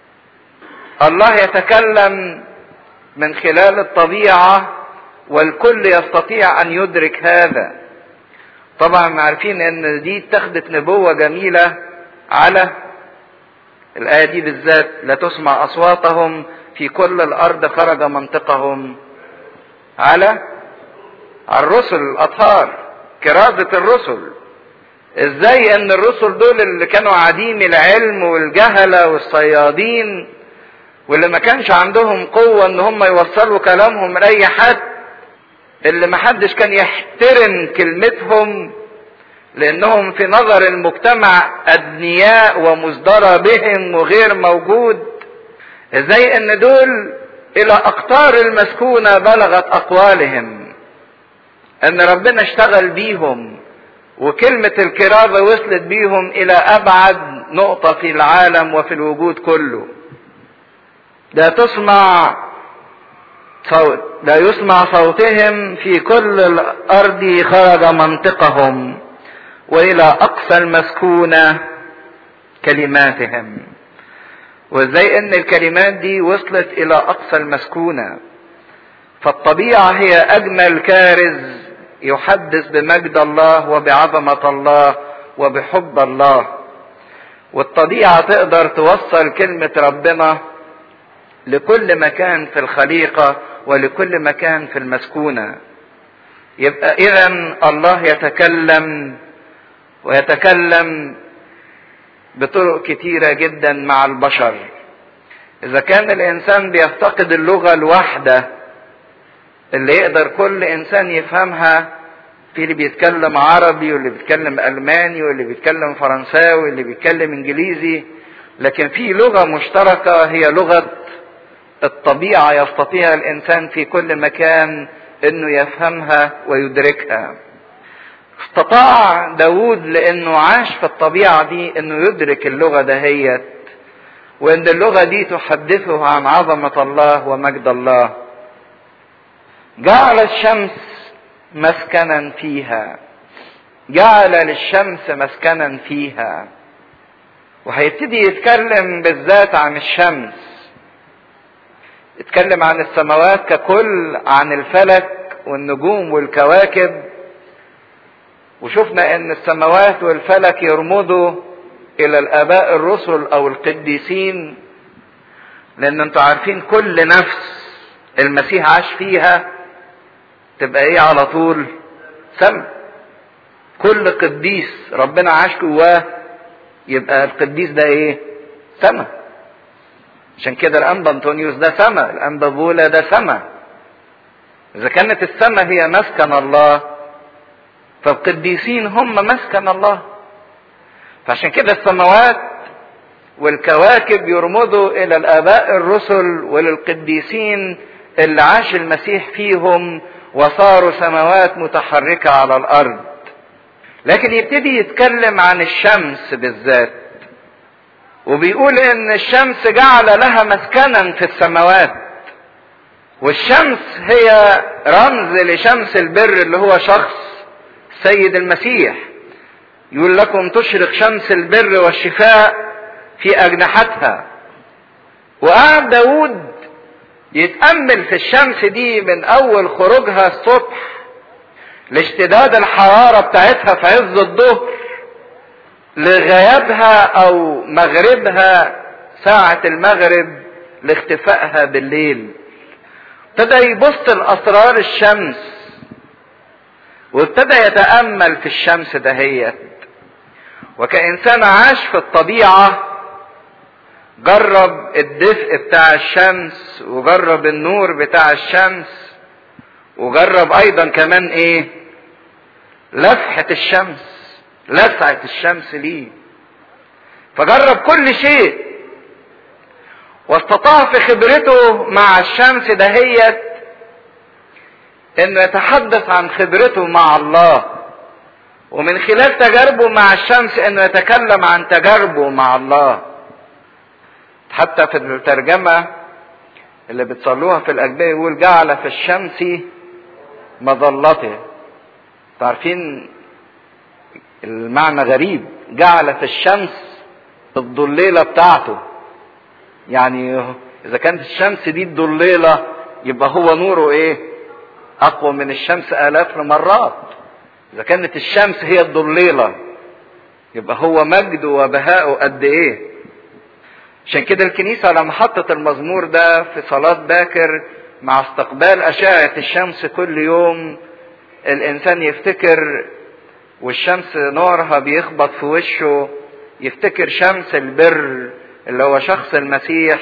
الله يتكلم من خلال الطبيعه والكل يستطيع ان يدرك هذا طبعا عارفين ان دي اتخذت نبوه جميله على الايه دي بالذات لا تسمع اصواتهم في كل الارض خرج منطقهم على الرسل الاطهار كرازه الرسل ازاي ان الرسل دول اللي كانوا عديم العلم والجهله والصيادين واللي ما كانش عندهم قوه ان هم يوصلوا كلامهم لاي حد اللي ما حدش كان يحترم كلمتهم لانهم في نظر المجتمع ادنياء ومصدر بهم وغير موجود ازاي ان دول الى اقطار المسكونه بلغت اقوالهم ان ربنا اشتغل بيهم وكلمة الكرازة وصلت بيهم إلى أبعد نقطة في العالم وفي الوجود كله. لا تسمع صوت لا يسمع صوتهم في كل الأرض خرج منطقهم وإلى أقصى المسكونة كلماتهم. وازاي ان الكلمات دي وصلت الى اقصى المسكونه فالطبيعه هي اجمل كارز يحدث بمجد الله وبعظمه الله وبحب الله والطبيعه تقدر توصل كلمه ربنا لكل مكان في الخليقه ولكل مكان في المسكونه يبقى اذا الله يتكلم ويتكلم بطرق كتيره جدا مع البشر اذا كان الانسان بيفتقد اللغه الواحده اللي يقدر كل انسان يفهمها في اللي بيتكلم عربي واللي بيتكلم الماني واللي بيتكلم فرنساوي واللي بيتكلم انجليزي لكن في لغه مشتركه هي لغه الطبيعه يستطيع الانسان في كل مكان انه يفهمها ويدركها استطاع داود لانه عاش في الطبيعه دي انه يدرك اللغه دهيت وان اللغه دي تحدثه عن عظمه الله ومجد الله جعل الشمس مسكنا فيها جعل للشمس مسكنا فيها وهيبتدي يتكلم بالذات عن الشمس يتكلم عن السماوات ككل عن الفلك والنجوم والكواكب وشفنا ان السماوات والفلك يرمضوا الى الاباء الرسل او القديسين لان انتوا عارفين كل نفس المسيح عاش فيها تبقى ايه على طول سما كل قديس ربنا عاش جواه يبقى القديس ده ايه سما عشان كده الانبا انطونيوس ده سما الانبا بولا ده سما اذا كانت السما هي مسكن الله فالقديسين هم مسكن الله فعشان كده السماوات والكواكب يرمضوا الى الاباء الرسل وللقديسين اللي عاش المسيح فيهم وصاروا سماوات متحركه على الارض لكن يبتدي يتكلم عن الشمس بالذات وبيقول ان الشمس جعل لها مسكنا في السماوات والشمس هي رمز لشمس البر اللي هو شخص سيد المسيح يقول لكم تشرق شمس البر والشفاء في اجنحتها وقعد داود يتأمل في الشمس دي من اول خروجها الصبح لاشتداد الحرارة بتاعتها في عز الظهر لغيابها او مغربها ساعة المغرب لاختفائها بالليل ابتدى يبص لاسرار الشمس وابتدى يتامل في الشمس دهيت وكانسان عاش في الطبيعه جرب الدفء بتاع الشمس وجرب النور بتاع الشمس وجرب ايضا كمان ايه لفحه الشمس لسعه الشمس ليه فجرب كل شيء واستطاع في خبرته مع الشمس دهيت انه يتحدث عن خبرته مع الله ومن خلال تجاربه مع الشمس انه يتكلم عن تجاربه مع الله حتى في الترجمة اللي بتصلوها في الأجبية يقول جعل في الشمس مظلته عارفين المعنى غريب جعل في الشمس الضليلة بتاعته يعني اذا كانت الشمس دي الضليله يبقى هو نوره ايه اقوى من الشمس الاف المرات اذا كانت الشمس هي الضليله يبقى هو مجده وبهاءه قد ايه عشان كده الكنيسة لما حطت المزمور ده في صلاة باكر مع استقبال أشعة الشمس كل يوم الإنسان يفتكر والشمس نورها بيخبط في وشه يفتكر شمس البر اللي هو شخص المسيح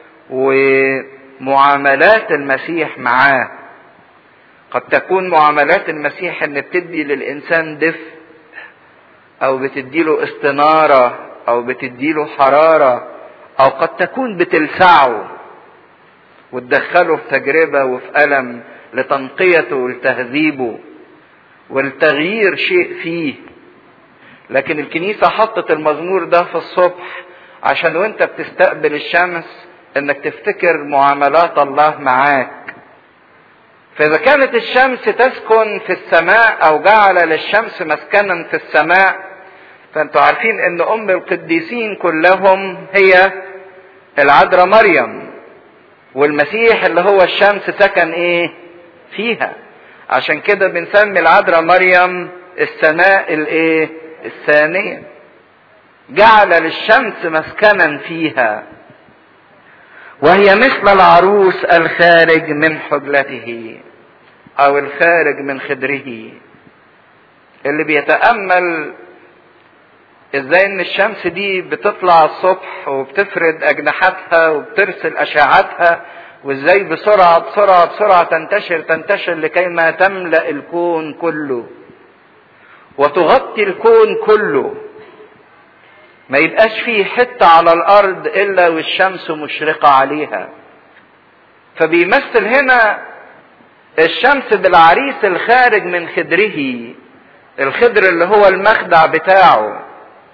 ومعاملات المسيح معاه قد تكون معاملات المسيح ان بتدي للانسان دفء او بتديله استنارة او بتديله حرارة او قد تكون بتلسعه وتدخله في تجربة وفي ألم لتنقيته ولتهذيبه ولتغيير شيء فيه لكن الكنيسة حطت المزمور ده في الصبح عشان وانت بتستقبل الشمس انك تفتكر معاملات الله معاك فاذا كانت الشمس تسكن في السماء او جعل للشمس مسكنا في السماء فانتوا عارفين ان ام القديسين كلهم هي العذراء مريم والمسيح اللي هو الشمس سكن ايه فيها عشان كده بنسمي العذراء مريم السماء الايه الثانيه جعل للشمس مسكنا فيها وهي مثل العروس الخارج من حجلته او الخارج من خدره اللي بيتامل ازاي ان الشمس دي بتطلع الصبح وبتفرد اجنحتها وبترسل اشعتها وازاي بسرعه بسرعه بسرعه تنتشر تنتشر لكي ما تملا الكون كله وتغطي الكون كله ما يبقاش فيه حتة على الأرض إلا والشمس مشرقة عليها فبيمثل هنا الشمس بالعريس الخارج من خدره الخدر اللي هو المخدع بتاعه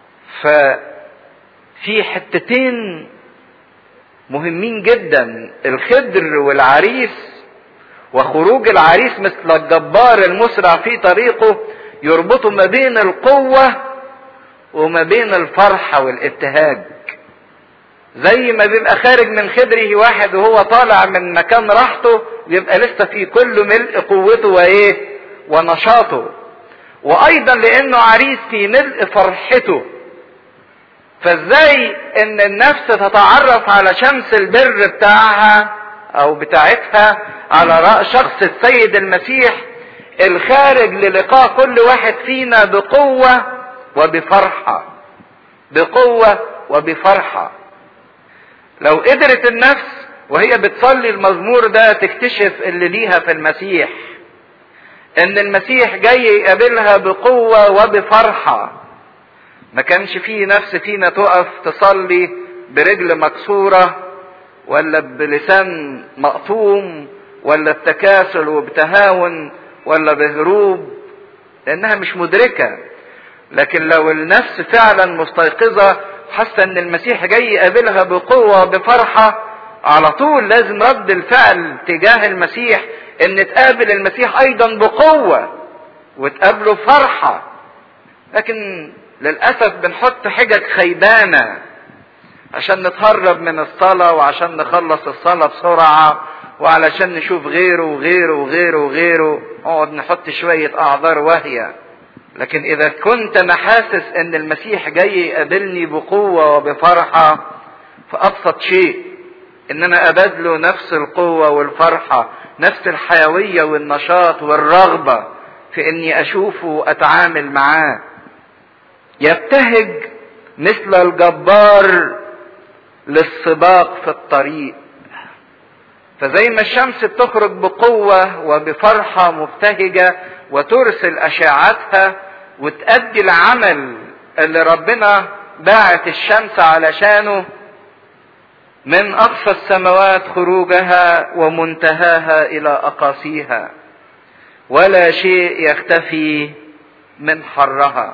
ففي حتتين مهمين جدا الخدر والعريس وخروج العريس مثل الجبار المسرع في طريقه يربطوا ما بين القوه وما بين الفرحة والابتهاج زي ما بيبقى خارج من خدره واحد وهو طالع من مكان راحته بيبقى لسه في كل ملء قوته وايه ونشاطه وايضا لانه عريس في ملء فرحته فازاي ان النفس تتعرف على شمس البر بتاعها او بتاعتها على رأس شخص السيد المسيح الخارج للقاء كل واحد فينا بقوه وبفرحة بقوة وبفرحة لو قدرت النفس وهي بتصلي المزمور ده تكتشف اللي ليها في المسيح ان المسيح جاي يقابلها بقوة وبفرحة ما كانش فيه نفس فينا تقف تصلي برجل مكسورة ولا بلسان مقطوم ولا بتكاسل وبتهاون ولا بهروب لانها مش مدركه لكن لو النفس فعلا مستيقظة حاسه ان المسيح جاي يقابلها بقوه بفرحه على طول لازم رد الفعل تجاه المسيح ان تقابل المسيح ايضا بقوه وتقابله فرحه لكن للاسف بنحط حجج خيبانه عشان نتهرب من الصلاه وعشان نخلص الصلاه بسرعه وعلشان نشوف غيره وغيره وغيره وغيره نقعد نحط شويه اعذار واهيه لكن اذا كنت انا حاسس ان المسيح جاي يقابلني بقوه وبفرحه فابسط شيء ان انا ابادله نفس القوه والفرحه نفس الحيويه والنشاط والرغبه في اني اشوفه واتعامل معاه يبتهج مثل الجبار للسباق في الطريق فزي ما الشمس بتخرج بقوه وبفرحه مبتهجه وترسل اشعتها وتأدي العمل اللي ربنا باعت الشمس علشانه من اقصى السماوات خروجها ومنتهاها الى اقاصيها ولا شيء يختفي من حرها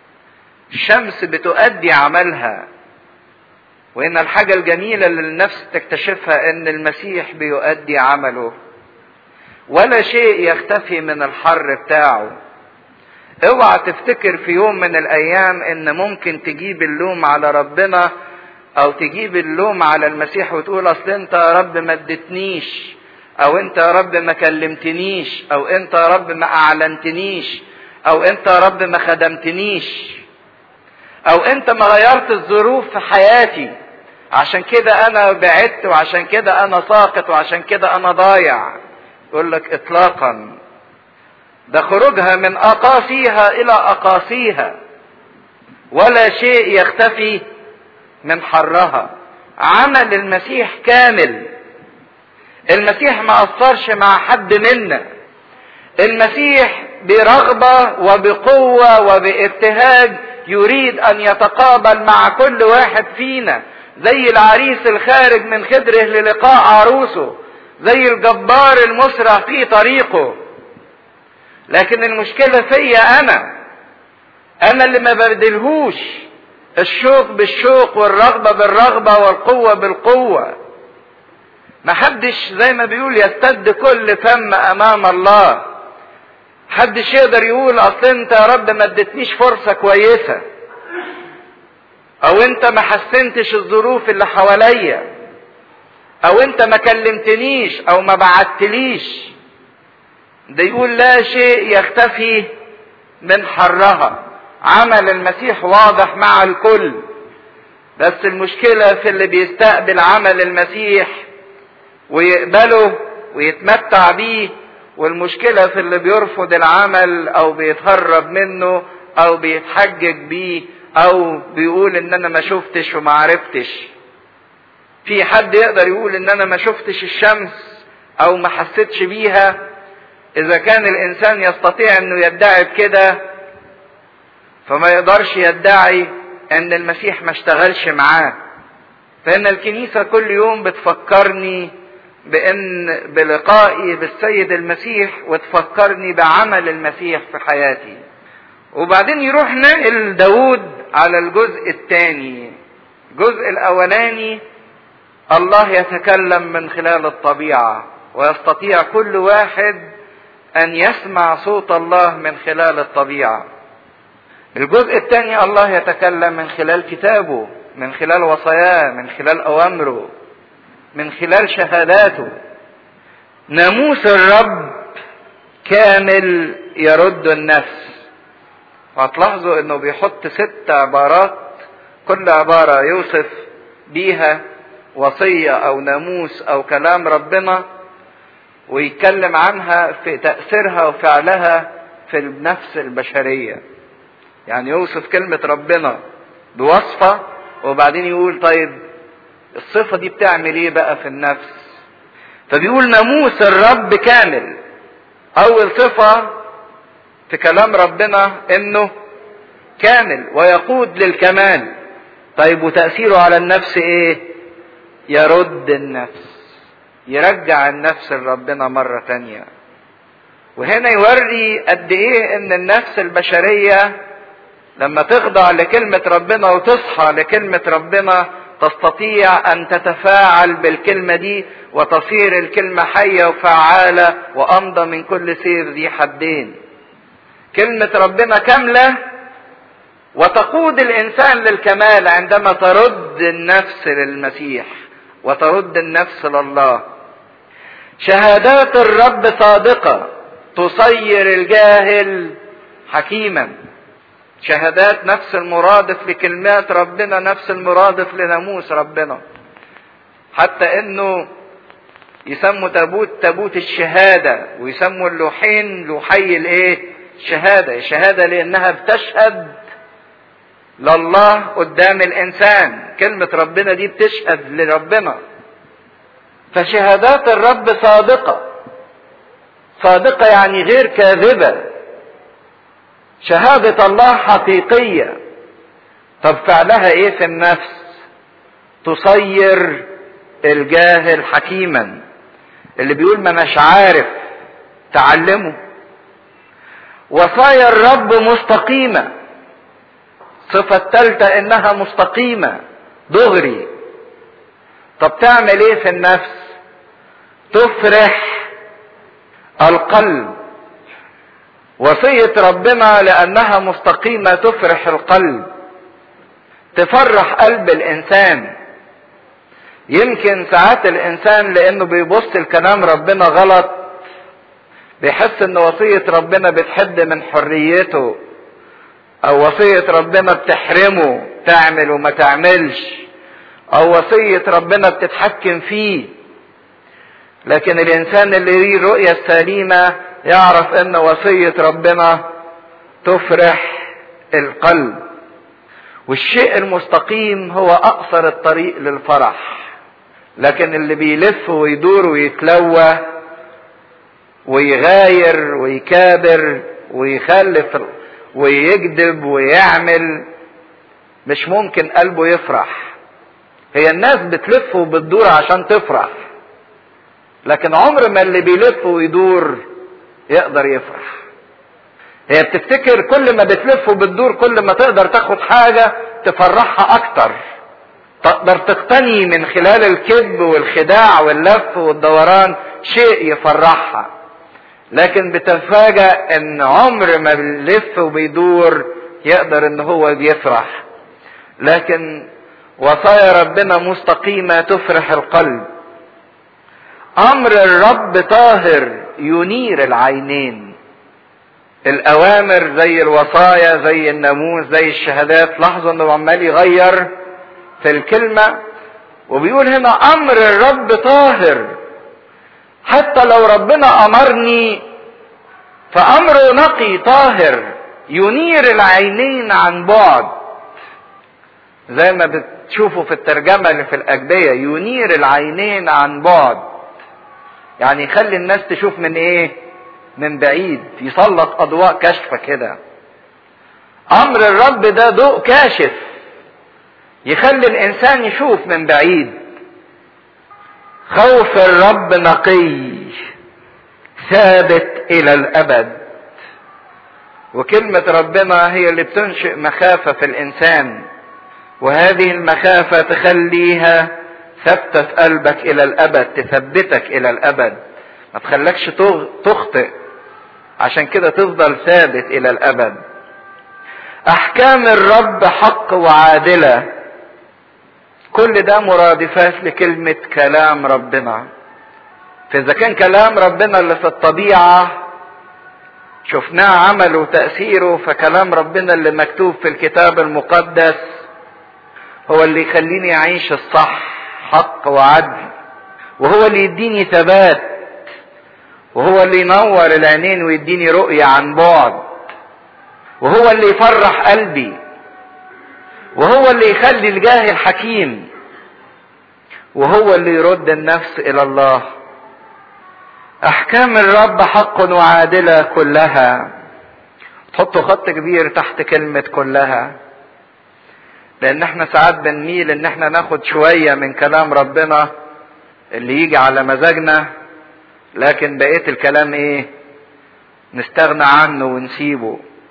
الشمس بتؤدي عملها وان الحاجه الجميله اللي النفس تكتشفها ان المسيح بيؤدي عمله ولا شيء يختفي من الحر بتاعه اوعى تفتكر في يوم من الايام ان ممكن تجيب اللوم على ربنا او تجيب اللوم على المسيح وتقول اصل انت يا رب ما اديتنيش او انت يا رب ما كلمتنيش او انت يا رب ما اعلنتنيش او انت يا رب ما خدمتنيش او انت ما غيرت الظروف في حياتي عشان كده انا بعدت وعشان كده انا ساقط وعشان كده انا ضايع يقول لك اطلاقا ده خروجها من اقاصيها الى اقاصيها ولا شيء يختفي من حرها عمل المسيح كامل المسيح ما اثرش مع حد منا المسيح برغبه وبقوه وبابتهاج يريد ان يتقابل مع كل واحد فينا زي العريس الخارج من خدره للقاء عروسه زي الجبار المسرع في طريقه لكن المشكله فيا انا انا اللي ما ببدلهوش الشوق بالشوق والرغبه بالرغبه والقوه بالقوه محدش زي ما بيقول يستد كل فم امام الله محدش يقدر يقول اصل انت يا رب ما اديتنيش فرصه كويسه او انت ما حسنتش الظروف اللي حواليا او انت ما كلمتنيش او ما بعتليش ده يقول لا شيء يختفي من حرها عمل المسيح واضح مع الكل بس المشكلة في اللي بيستقبل عمل المسيح ويقبله ويتمتع بيه والمشكلة في اللي بيرفض العمل او بيتهرب منه او بيتحجج بيه او بيقول ان انا ما شفتش وما عرفتش في حد يقدر يقول ان انا ما شفتش الشمس او ما حسيتش بيها اذا كان الانسان يستطيع انه يدعي بكده فما يقدرش يدعي ان المسيح ما اشتغلش معاه فان الكنيسة كل يوم بتفكرني بان بلقائي بالسيد المسيح وتفكرني بعمل المسيح في حياتي وبعدين يروح نقل داود على الجزء الثاني الجزء الاولاني الله يتكلم من خلال الطبيعه ويستطيع كل واحد ان يسمع صوت الله من خلال الطبيعه الجزء الثاني الله يتكلم من خلال كتابه من خلال وصاياه من خلال اوامره من خلال شهاداته ناموس الرب كامل يرد النفس وهتلاحظوا انه بيحط ست عبارات كل عبارة يوصف بيها وصية او ناموس او كلام ربنا ويتكلم عنها في تأثيرها وفعلها في النفس البشرية يعني يوصف كلمة ربنا بوصفة وبعدين يقول طيب الصفة دي بتعمل ايه بقى في النفس فبيقول ناموس الرب كامل اول صفة في كلام ربنا انه كامل ويقود للكمال طيب وتأثيره على النفس ايه يرد النفس يرجع النفس لربنا مرة تانية وهنا يوري قد ايه ان النفس البشرية لما تخضع لكلمة ربنا وتصحى لكلمة ربنا تستطيع ان تتفاعل بالكلمة دي وتصير الكلمة حية وفعالة وامضى من كل سيف ذي حدين كلمة ربنا كاملة وتقود الانسان للكمال عندما ترد النفس للمسيح وترد النفس لله شهادات الرب صادقة تصير الجاهل حكيما شهادات نفس المرادف لكلمات ربنا نفس المرادف لناموس ربنا حتى انه يسموا تابوت تابوت الشهادة ويسموا اللوحين لوحي الايه شهادة الشهادة لانها بتشهد لله قدام الانسان كلمة ربنا دي بتشهد لربنا فشهادات الرب صادقة صادقة يعني غير كاذبة شهادة الله حقيقية طب فعلها ايه في النفس تصير الجاهل حكيما اللي بيقول ما اناش عارف تعلمه وصايا الرب مستقيمة الصفة الثالثة انها مستقيمة دغري طب تعمل ايه في النفس تفرح القلب وصية ربنا لأنها مستقيمة تفرح القلب تفرح قلب الإنسان يمكن ساعات الإنسان لأنه بيبص لكلام ربنا غلط بيحس إن وصية ربنا بتحد من حريته أو وصية ربنا بتحرمه تعمل وما تعملش أو وصية ربنا بتتحكم فيه لكن الإنسان اللي ليه الرؤية السليمة يعرف ان وصية ربنا تفرح القلب والشيء المستقيم هو اقصر الطريق للفرح لكن اللي بيلف ويدور ويتلوى ويغاير ويكابر ويخلف ويكذب ويعمل مش ممكن قلبه يفرح هي الناس بتلف وبتدور عشان تفرح لكن عمر ما اللي بيلف ويدور يقدر يفرح هي بتفتكر كل ما بتلف وبتدور كل ما تقدر تاخد حاجة تفرحها اكتر تقدر تقتني من خلال الكذب والخداع واللف والدوران شيء يفرحها لكن بتفاجأ ان عمر ما بيلف وبيدور يقدر ان هو بيفرح لكن وصايا ربنا مستقيمة تفرح القلب امر الرب طاهر ينير العينين الاوامر زي الوصايا زي الناموس زي الشهادات لاحظوا انه عمال يغير في الكلمة وبيقول هنا امر الرب طاهر حتى لو ربنا امرني فامره نقي طاهر ينير العينين عن بعد زي ما بتشوفوا في الترجمة اللي في الأجبية ينير العينين عن بعد يعني يخلي الناس تشوف من ايه من بعيد يسلط اضواء كاشفه كده امر الرب ده ضوء كاشف يخلي الانسان يشوف من بعيد خوف الرب نقي ثابت الى الابد وكلمة ربنا هي اللي بتنشئ مخافة في الإنسان وهذه المخافة تخليها ثابتة في قلبك إلى الأبد تثبتك إلى الأبد ما تخلكش تخطئ عشان كده تفضل ثابت إلى الأبد أحكام الرب حق وعادلة كل ده مرادفات لكلمة كلام ربنا فإذا كان كلام ربنا اللي في الطبيعة شفناه عمله وتأثيره فكلام ربنا اللي مكتوب في الكتاب المقدس هو اللي يخليني أعيش الصح حق وعدل وهو اللي يديني ثبات وهو اللي ينور العينين ويديني رؤية عن بعد وهو اللي يفرح قلبي وهو اللي يخلي الجاهل حكيم وهو اللي يرد النفس الى الله احكام الرب حق وعادلة كلها تحطوا خط كبير تحت كلمة كلها لان احنا ساعات بنميل ان احنا ناخد شوية من كلام ربنا اللي يجي على مزاجنا لكن بقية الكلام ايه نستغنى عنه ونسيبه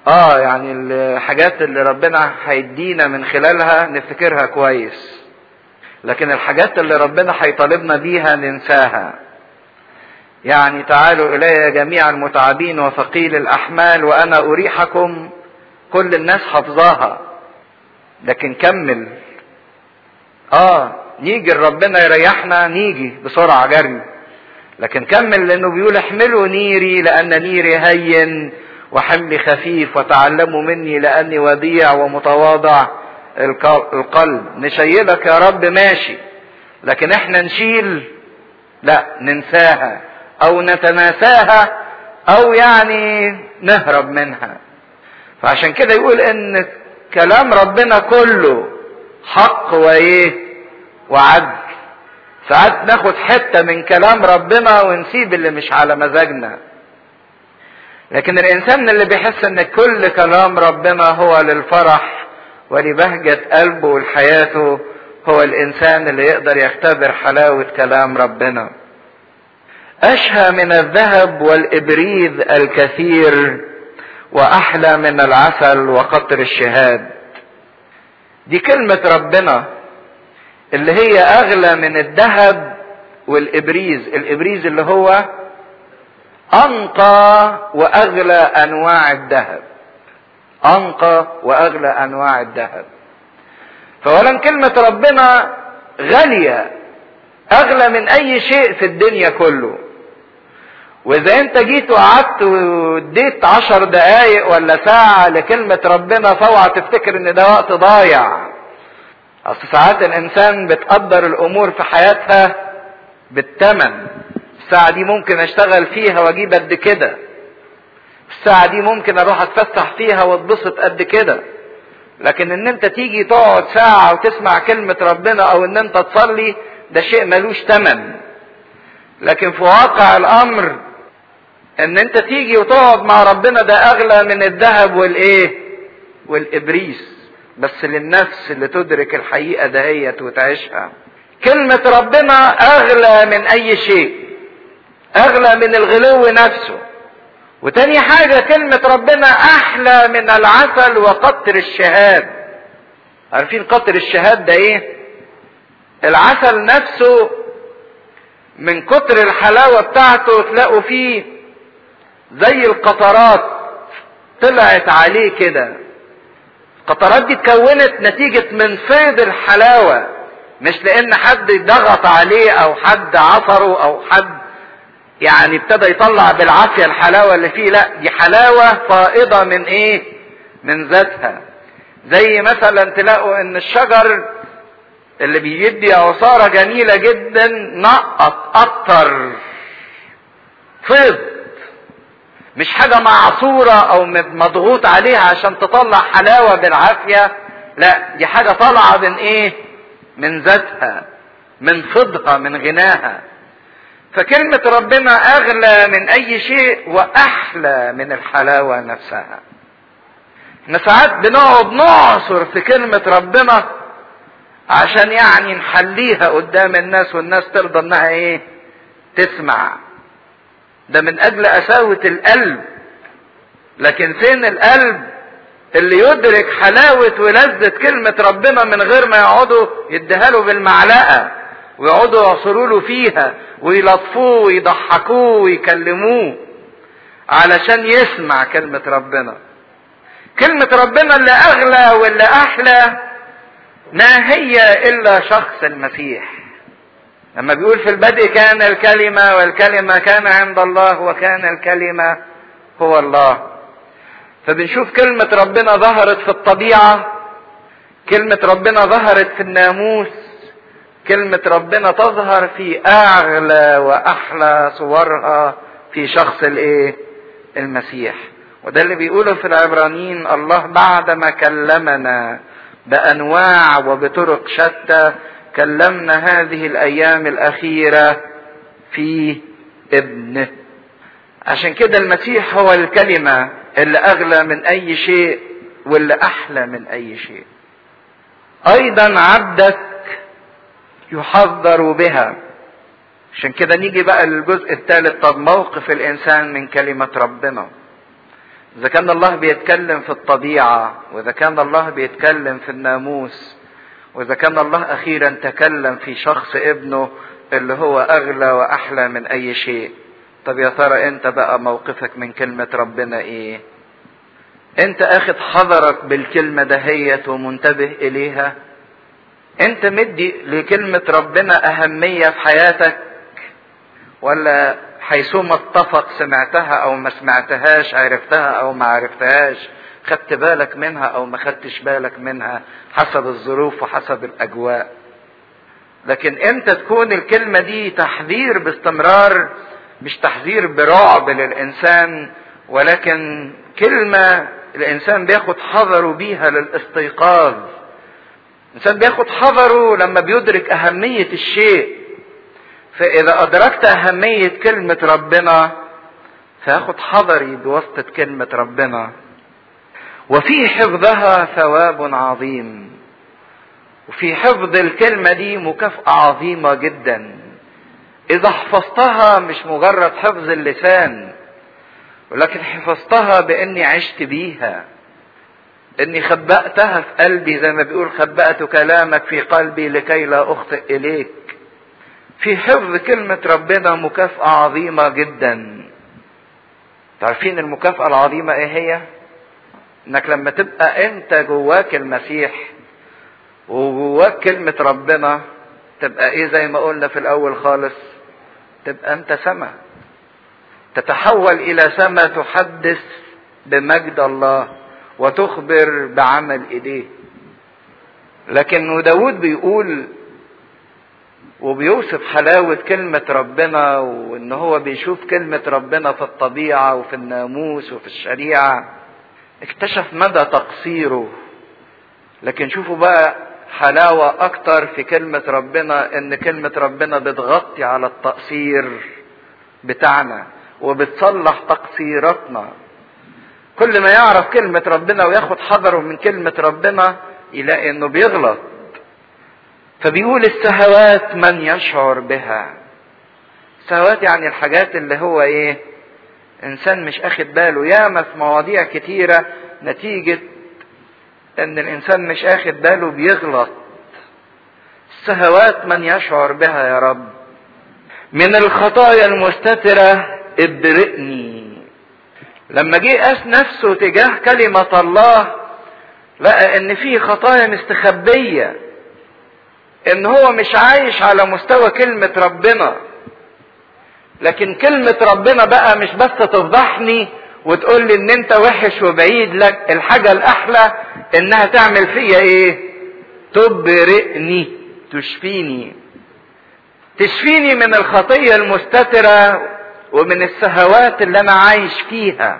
اه يعني الحاجات اللي ربنا هيدينا من خلالها نفتكرها كويس لكن الحاجات اللي ربنا هيطالبنا بيها ننساها يعني تعالوا الي جميع المتعبين وثقيل الاحمال وانا اريحكم كل الناس حافظاها لكن كمل اه نيجي ربنا يريحنا نيجي بسرعه جري لكن كمل لانه بيقول احملوا نيري لان نيري هين وحملي خفيف وتعلموا مني لاني وديع ومتواضع القلب نشيلك يا رب ماشي لكن احنا نشيل لا ننساها او نتناساها او يعني نهرب منها فعشان كده يقول ان كلام ربنا كله حق وايه وعدل ساعات ناخد حتة من كلام ربنا ونسيب اللي مش على مزاجنا لكن الانسان اللي بيحس ان كل كلام ربنا هو للفرح ولبهجة قلبه ولحياته هو الانسان اللي يقدر يختبر حلاوة كلام ربنا اشهى من الذهب والابريد الكثير واحلى من العسل وقطر الشهاد دي كلمة ربنا اللي هي اغلى من الذهب والابريز الابريز اللي هو انقى واغلى انواع الذهب انقى واغلى انواع الذهب فاولا كلمة ربنا غالية اغلى من اي شيء في الدنيا كله واذا انت جيت وقعدت واديت عشر دقايق ولا ساعة لكلمة ربنا فاوعى تفتكر ان ده وقت ضايع اصل ساعات الانسان بتقدر الامور في حياتها بالثمن الساعة دي ممكن اشتغل فيها واجيب قد كده الساعة دي ممكن اروح اتفسح فيها واتبسط قد كده لكن ان انت تيجي تقعد ساعة وتسمع كلمة ربنا او ان انت تصلي ده شيء ملوش تمن لكن في واقع الامر ان انت تيجي وتقعد مع ربنا ده اغلى من الذهب والايه والابريس بس للنفس اللي تدرك الحقيقة دهيت وتعيشها كلمة ربنا اغلى من اي شيء اغلى من الغلو نفسه وتاني حاجة كلمة ربنا احلى من العسل وقطر الشهاد عارفين قطر الشهاد ده ايه العسل نفسه من كتر الحلاوة بتاعته تلاقوا فيه زي القطرات طلعت عليه كده القطرات دي اتكونت نتيجة من فيض الحلاوة مش لان حد ضغط عليه او حد عصره او حد يعني ابتدى يطلع بالعافية الحلاوة اللي فيه لا دي حلاوة فائضة من ايه من ذاتها زي مثلا تلاقوا ان الشجر اللي بيدي عصارة جميلة جدا نقط قطر فيض مش حاجة معصورة او مضغوط عليها عشان تطلع حلاوة بالعافية لا دي حاجة طالعة من ايه من ذاتها من فضها من غناها فكلمة ربنا اغلى من اي شيء واحلى من الحلاوة نفسها احنا ساعات بنقعد نعصر في كلمة ربنا عشان يعني نحليها قدام الناس والناس ترضى انها ايه تسمع ده من اجل قساوة القلب لكن فين القلب اللي يدرك حلاوة ولذة كلمة ربنا من غير ما يقعدوا يديها له بالمعلقة ويقعدوا يعصروا له فيها ويلطفوه ويضحكوه ويكلموه علشان يسمع كلمة ربنا كلمة ربنا اللي اغلى واللي احلى ما هي الا شخص المسيح لما بيقول في البدء كان الكلمة والكلمة كان عند الله وكان الكلمة هو الله فبنشوف كلمة ربنا ظهرت في الطبيعة كلمة ربنا ظهرت في الناموس كلمة ربنا تظهر في أعلى وأحلى صورها في شخص الإيه؟ المسيح وده اللي بيقوله في العبرانيين الله بعدما كلمنا بانواع وبطرق شتى كلمنا هذه الايام الاخيره في ابنه عشان كده المسيح هو الكلمه اللي اغلى من اي شيء واللي احلى من اي شيء ايضا عبدك يحذر بها عشان كده نيجي بقى للجزء الثالث طب موقف الانسان من كلمه ربنا اذا كان الله بيتكلم في الطبيعه واذا كان الله بيتكلم في الناموس واذا كان الله اخيرا تكلم في شخص ابنه اللي هو اغلى واحلى من اي شيء طب يا ترى انت بقى موقفك من كلمه ربنا ايه انت اخد حذرك بالكلمه دهيت ومنتبه اليها انت مدي لكلمه ربنا اهميه في حياتك ولا حيثما اتفق سمعتها او ما سمعتهاش عرفتها او ما عرفتهاش خدت بالك منها او ما خدتش بالك منها حسب الظروف وحسب الاجواء لكن امتى تكون الكلمة دي تحذير باستمرار مش تحذير برعب للانسان ولكن كلمة الانسان بياخد حذره بيها للاستيقاظ الانسان بياخد حذره لما بيدرك اهمية الشيء فاذا ادركت اهمية كلمة ربنا فاخد حذري بواسطة كلمة ربنا وفي حفظها ثواب عظيم وفي حفظ الكلمة دي مكافأة عظيمة جدا إذا حفظتها مش مجرد حفظ اللسان ولكن حفظتها بإني عشت بيها إني خبأتها في قلبي زي ما بيقول خبأت كلامك في قلبي لكي لا أخطئ إليك في حفظ كلمة ربنا مكافأة عظيمة جدا تعرفين المكافأة العظيمة إيه هي؟ إنك لما تبقى أنت جواك المسيح وجواك كلمة ربنا تبقى ايه زي ما قلنا في الاول خالص تبقى انت سما تتحول الى سما تحدث بمجد الله وتخبر بعمل ايديه لكن داود بيقول وبيوصف حلاوة كلمة ربنا وان هو بيشوف كلمة ربنا في الطبيعة وفي الناموس وفي الشريعة اكتشف مدى تقصيره لكن شوفوا بقى حلاوة أكتر في كلمة ربنا إن كلمة ربنا بتغطي على التقصير بتاعنا وبتصلح تقصيراتنا كل ما يعرف كلمة ربنا وياخد حذره من كلمة ربنا يلاقي إنه بيغلط فبيقول السهوات من يشعر بها السهوات يعني الحاجات اللي هو إيه إنسان مش أخد باله ياما في مواضيع كتيرة نتيجة ان الانسان مش اخد باله بيغلط السهوات من يشعر بها يا رب من الخطايا المستترة ابرئني لما جه قاس نفسه تجاه كلمة الله لقى ان في خطايا مستخبية ان هو مش عايش على مستوى كلمة ربنا لكن كلمة ربنا بقى مش بس تفضحني وتقول لي ان انت وحش وبعيد لك الحاجة الاحلى انها تعمل فيا ايه تبرئني تشفيني تشفيني من الخطية المستترة ومن السهوات اللي انا عايش فيها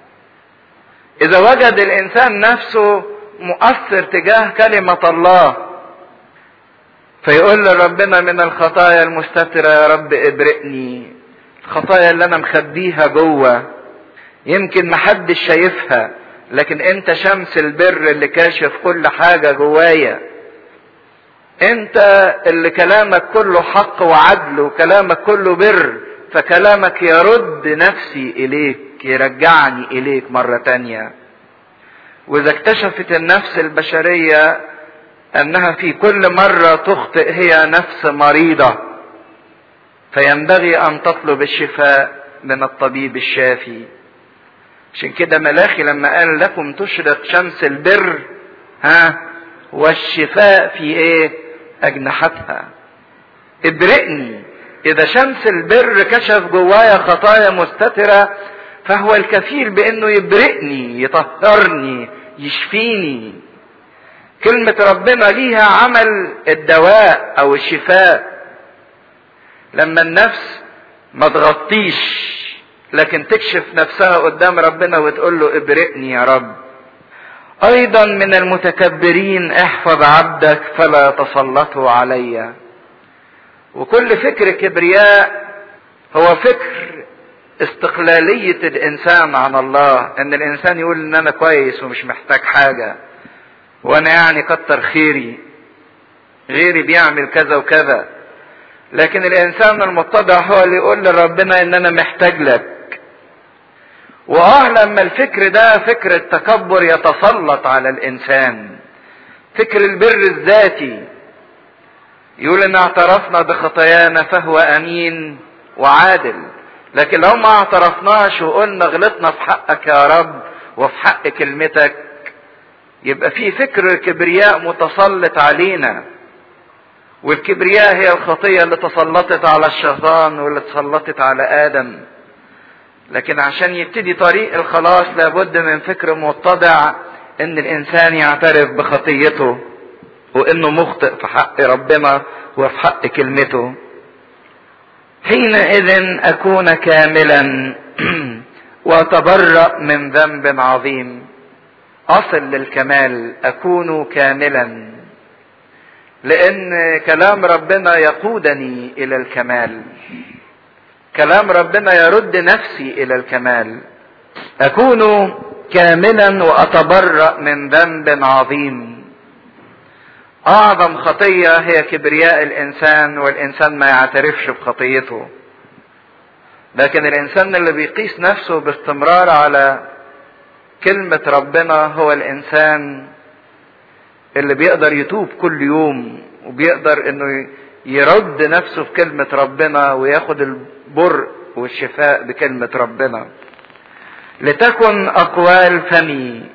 اذا وجد الانسان نفسه مؤثر تجاه كلمة الله فيقول لربنا من الخطايا المستترة يا رب ابرئني الخطايا اللي انا مخبيها جوه يمكن محدش شايفها لكن انت شمس البر اللي كاشف كل حاجة جوايا انت اللي كلامك كله حق وعدل وكلامك كله بر فكلامك يرد نفسي اليك يرجعني اليك مرة تانية واذا اكتشفت النفس البشرية انها في كل مرة تخطئ هي نفس مريضة فينبغي ان تطلب الشفاء من الطبيب الشافي عشان كده ملاخي لما قال لكم تشرق شمس البر ها والشفاء في ايه اجنحتها ابرئني اذا شمس البر كشف جوايا خطايا مستترة فهو الكفيل بانه يبرئني يطهرني يشفيني كلمة ربنا ليها عمل الدواء او الشفاء لما النفس ما تغطيش لكن تكشف نفسها قدام ربنا وتقول له ابرئني يا رب ايضا من المتكبرين احفظ عبدك فلا تسلطوا علي وكل فكر كبرياء هو فكر استقلالية الانسان عن الله ان الانسان يقول ان انا كويس ومش محتاج حاجة وانا يعني كتر خيري غيري بيعمل كذا وكذا لكن الانسان المتضع هو اللي يقول لربنا ان انا محتاج لك واه لما الفكر ده فكر التكبر يتسلط على الانسان فكر البر الذاتي يقول ان اعترفنا بخطايانا فهو امين وعادل لكن لو ما اعترفناش وقلنا غلطنا في حقك يا رب وفي حق كلمتك يبقى في فكر كبرياء متسلط علينا والكبرياء هي الخطيه اللي تسلطت على الشيطان واللي تسلطت على ادم لكن عشان يبتدي طريق الخلاص لابد من فكر متضع ان الانسان يعترف بخطيته وانه مخطئ في حق ربنا وفي حق كلمته حينئذ اكون كاملا واتبرأ من ذنب عظيم اصل للكمال اكون كاملا لان كلام ربنا يقودني الى الكمال كلام ربنا يرد نفسي الى الكمال اكون كاملا واتبرأ من ذنب عظيم اعظم خطية هي كبرياء الانسان والانسان ما يعترفش بخطيته لكن الانسان اللي بيقيس نفسه باستمرار على كلمة ربنا هو الانسان اللي بيقدر يتوب كل يوم وبيقدر انه يرد نفسه في كلمة ربنا وياخد البر والشفاء بكلمة ربنا لتكن اقوال فمي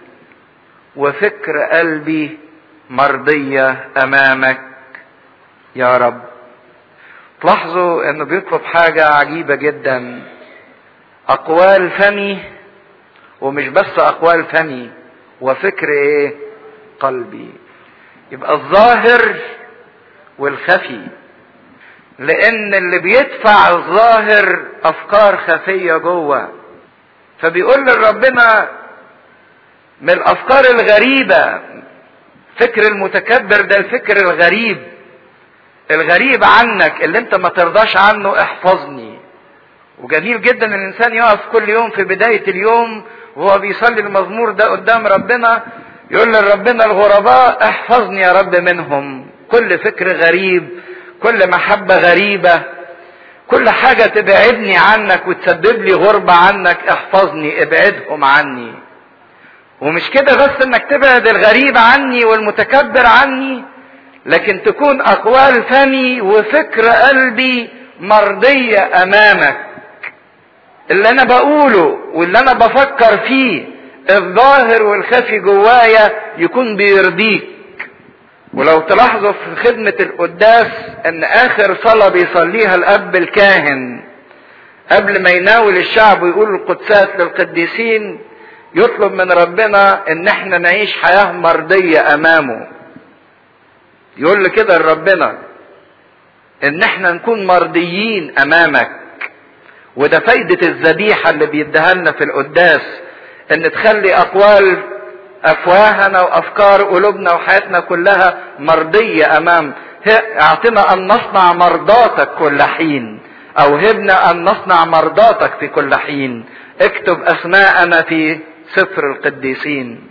وفكر قلبي مرضية امامك يا رب تلاحظوا انه بيطلب حاجة عجيبة جدا اقوال فمي ومش بس اقوال فمي وفكر ايه قلبي يبقى الظاهر والخفي لان اللي بيدفع الظاهر افكار خفية جوه فبيقول لربنا من الافكار الغريبة فكر المتكبر ده الفكر الغريب الغريب عنك اللي انت ما ترضاش عنه احفظني وجميل جدا ان الانسان يقف كل يوم في بداية اليوم وهو بيصلي المزمور ده قدام ربنا يقول لربنا الغرباء احفظني يا رب منهم كل فكر غريب كل محبة غريبة كل حاجة تبعدني عنك وتسبب لي غربة عنك احفظني ابعدهم عني ومش كده بس انك تبعد الغريب عني والمتكبر عني لكن تكون اقوال فمي وفكر قلبي مرضية امامك اللي انا بقوله واللي انا بفكر فيه الظاهر والخفي جوايا يكون بيرضيك ولو تلاحظوا في خدمة القداس ان اخر صلاة بيصليها الاب الكاهن قبل ما يناول الشعب ويقول القدسات للقديسين يطلب من ربنا ان احنا نعيش حياة مرضية امامه يقول لي كده لربنا ان احنا نكون مرضيين امامك وده فايدة الذبيحة اللي بيديها لنا في القداس ان تخلي اقوال افواهنا وافكار قلوبنا وحياتنا كلها مرضية امام اعطنا ان نصنع مرضاتك كل حين او هبنا ان نصنع مرضاتك في كل حين اكتب اسماءنا في سفر القديسين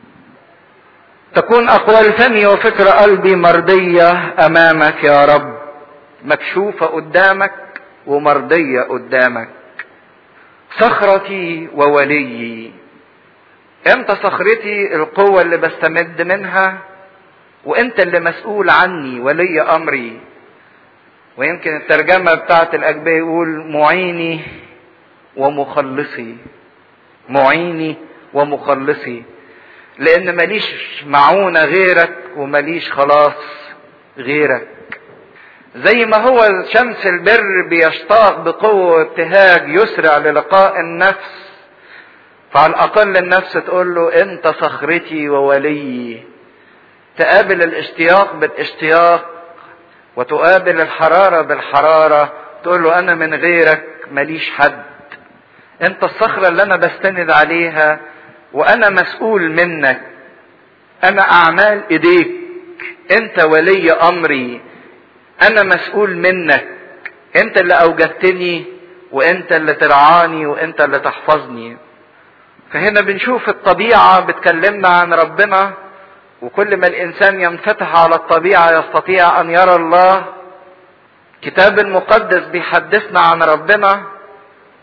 تكون اقوال فمي وفكر قلبي مرضية امامك يا رب مكشوفة قدامك ومرضية قدامك صخرتي ووليي انت صخرتي القوة اللي بستمد منها وانت اللي مسؤول عني ولي امري ويمكن الترجمة بتاعت الاجبية يقول معيني ومخلصي معيني ومخلصي لان ماليش معونة غيرك وماليش خلاص غيرك زي ما هو شمس البر بيشتاق بقوة وابتهاج يسرع للقاء النفس فعلى الأقل النفس تقول له أنت صخرتي ووليي تقابل الاشتياق بالاشتياق وتقابل الحرارة بالحرارة تقول له أنا من غيرك ماليش حد أنت الصخرة اللي أنا بستند عليها وأنا مسؤول منك أنا أعمال إيديك أنت ولي أمري انا مسؤول منك انت اللي اوجدتني وانت اللي ترعاني وانت اللي تحفظني فهنا بنشوف الطبيعة بتكلمنا عن ربنا وكل ما الانسان ينفتح على الطبيعة يستطيع ان يرى الله كتاب المقدس بيحدثنا عن ربنا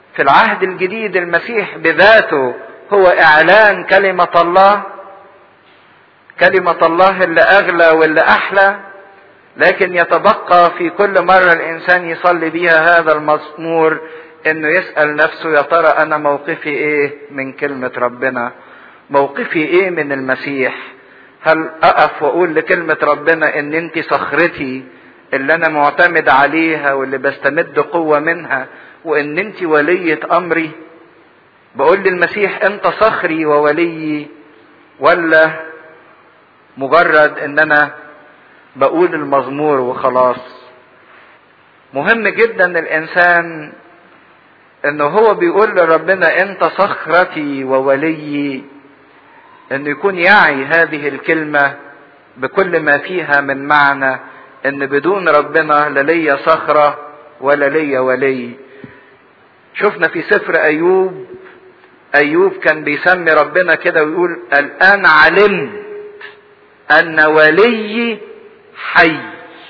في العهد الجديد المسيح بذاته هو اعلان كلمة الله كلمة الله اللي اغلى واللي احلى لكن يتبقى في كل مرة الانسان يصلي بيها هذا المزمور انه يسأل نفسه يا ترى انا موقفي ايه من كلمة ربنا موقفي ايه من المسيح هل اقف واقول لكلمة ربنا ان انت صخرتي اللي انا معتمد عليها واللي بستمد قوة منها وان انت ولية امري بقول للمسيح انت صخري ووليي ولا مجرد ان انا بقول المزمور وخلاص مهم جدا الانسان انه هو بيقول لربنا انت صخرتي ووليي انه يكون يعي هذه الكلمة بكل ما فيها من معنى ان بدون ربنا لا ليا صخرة ولا ليا ولي شفنا في سفر ايوب ايوب كان بيسمي ربنا كده ويقول الان علمت ان وليي حي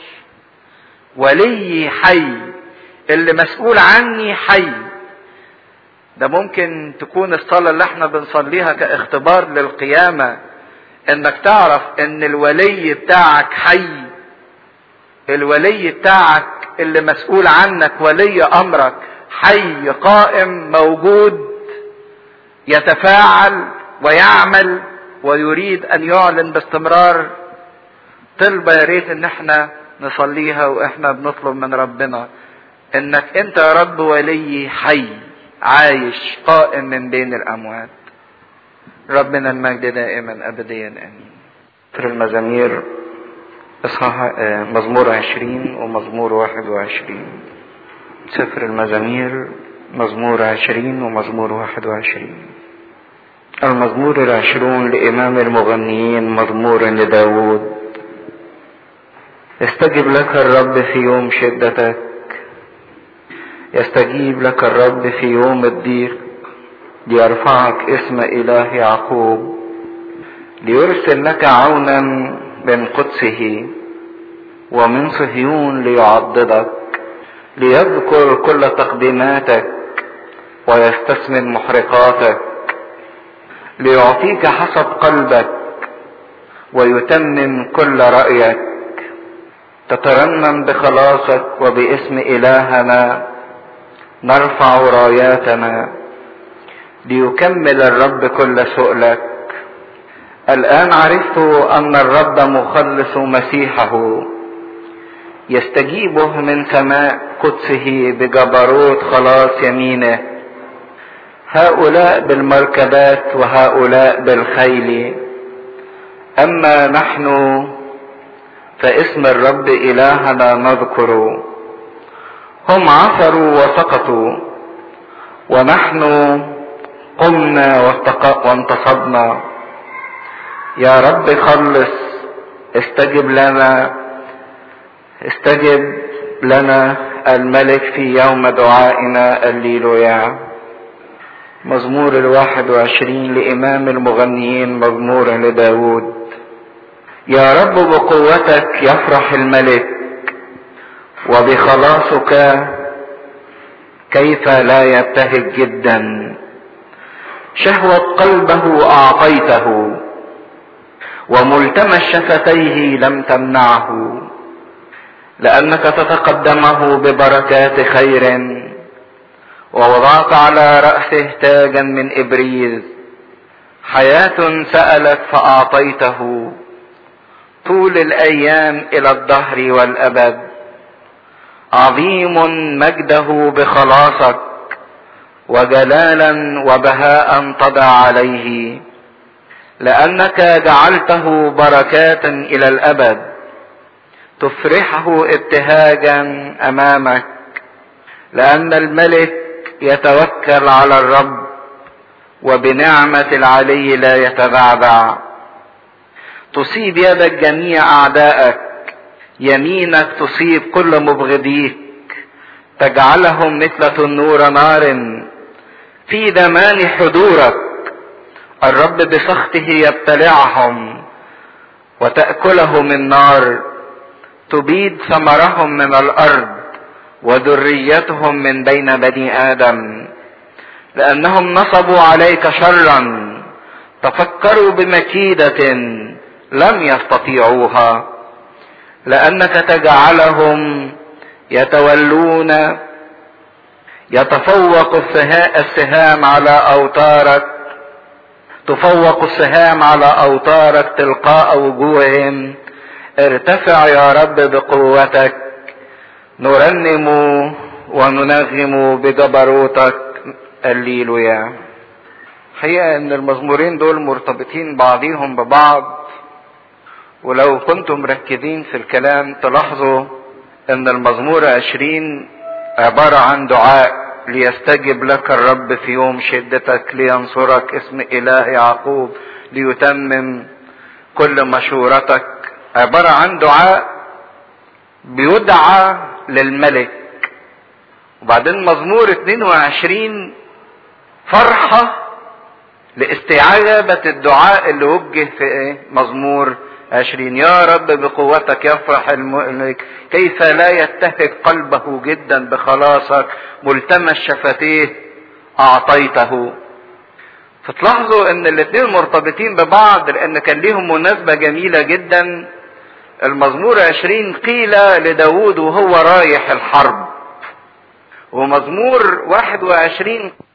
وليي حي اللي مسؤول عني حي ده ممكن تكون الصلاة اللي احنا بنصليها كاختبار للقيامة انك تعرف ان الولي بتاعك حي الولي بتاعك اللي مسؤول عنك ولي امرك حي قائم موجود يتفاعل ويعمل ويريد ان يعلن باستمرار طلبة يا ريت ان احنا نصليها واحنا بنطلب من ربنا انك انت يا رب ولي حي عايش قائم من بين الاموات ربنا المجد دائما ابديا امين سفر المزامير اصحاح مزمور عشرين ومزمور واحد وعشرين سفر المزامير مزمور عشرين ومزمور واحد وعشرين المزمور العشرون لإمام المغنيين مزمور لداود يستجب لك الرب في يوم شدتك يستجيب لك الرب في يوم الضيق ليرفعك اسم إله يعقوب ليرسل لك عونا من قدسه ومن صهيون ليعضدك ليذكر كل تقديماتك ويستثمن محرقاتك ليعطيك حسب قلبك ويتمم كل رأيك تترنم بخلاصك وباسم إلهنا نرفع راياتنا ليكمل الرب كل سؤلك الآن عرفت أن الرب مخلص مسيحه يستجيبه من سماء قدسه بجبروت خلاص يمينه هؤلاء بالمركبات وهؤلاء بالخيل أما نحن فاسم الرب إلهنا نذكر هم عثروا وسقطوا ونحن قمنا وانتصبنا يا رب خلص استجب لنا استجب لنا الملك في يوم دعائنا الليلويا مزمور الواحد وعشرين لإمام المغنيين مزمور لداود يا رب بقوتك يفرح الملك وبخلاصك كيف لا يبتهج جدا شهوة قلبه أعطيته وملتمس شفتيه لم تمنعه لأنك تتقدمه ببركات خير ووضعت على رأسه تاجا من إبريز حياة سألت فأعطيته طول الأيام إلى الدهر والأبد عظيم مجده بخلاصك وجلالا وبهاء تضع عليه لأنك جعلته بركات إلى الأبد تفرحه ابتهاجا أمامك لأن الملك يتوكل على الرب وبنعمة العلي لا يتبعبع تصيب يدك جميع أعدائك يمينك تصيب كل مبغضيك تجعلهم مثل تنور نار في زمان حضورك الرب بسخطه يبتلعهم وتأكلهم النار تبيد ثمرهم من الأرض وذريتهم من بين بني آدم لأنهم نصبوا عليك شرا تفكروا بمكيدة لم يستطيعوها لأنك تجعلهم يتولون يتفوق السهام على أوتارك تفوق السهام على أوتارك تلقاء وجوههم ارتفع يا رب بقوتك نرنم وننغم بجبروتك الليلويا حقيقة ان المزمورين دول مرتبطين بعضيهم ببعض ولو كنتم مركزين في الكلام تلاحظوا ان المزمور عشرين عبارة عن دعاء ليستجب لك الرب في يوم شدتك لينصرك اسم اله يعقوب ليتمم كل مشورتك عبارة عن دعاء بيدعى للملك وبعدين مزمور 22 فرحة لاستجابة الدعاء اللي وجه في ايه مزمور عشرين يا رب بقوتك يفرح الملك كيف لا يتهج قلبه جدا بخلاصك ملتمس شفتيه اعطيته فتلاحظوا ان الاثنين مرتبطين ببعض لان كان ليهم مناسبة جميلة جدا المزمور عشرين قيل لداود وهو رايح الحرب ومزمور واحد وعشرين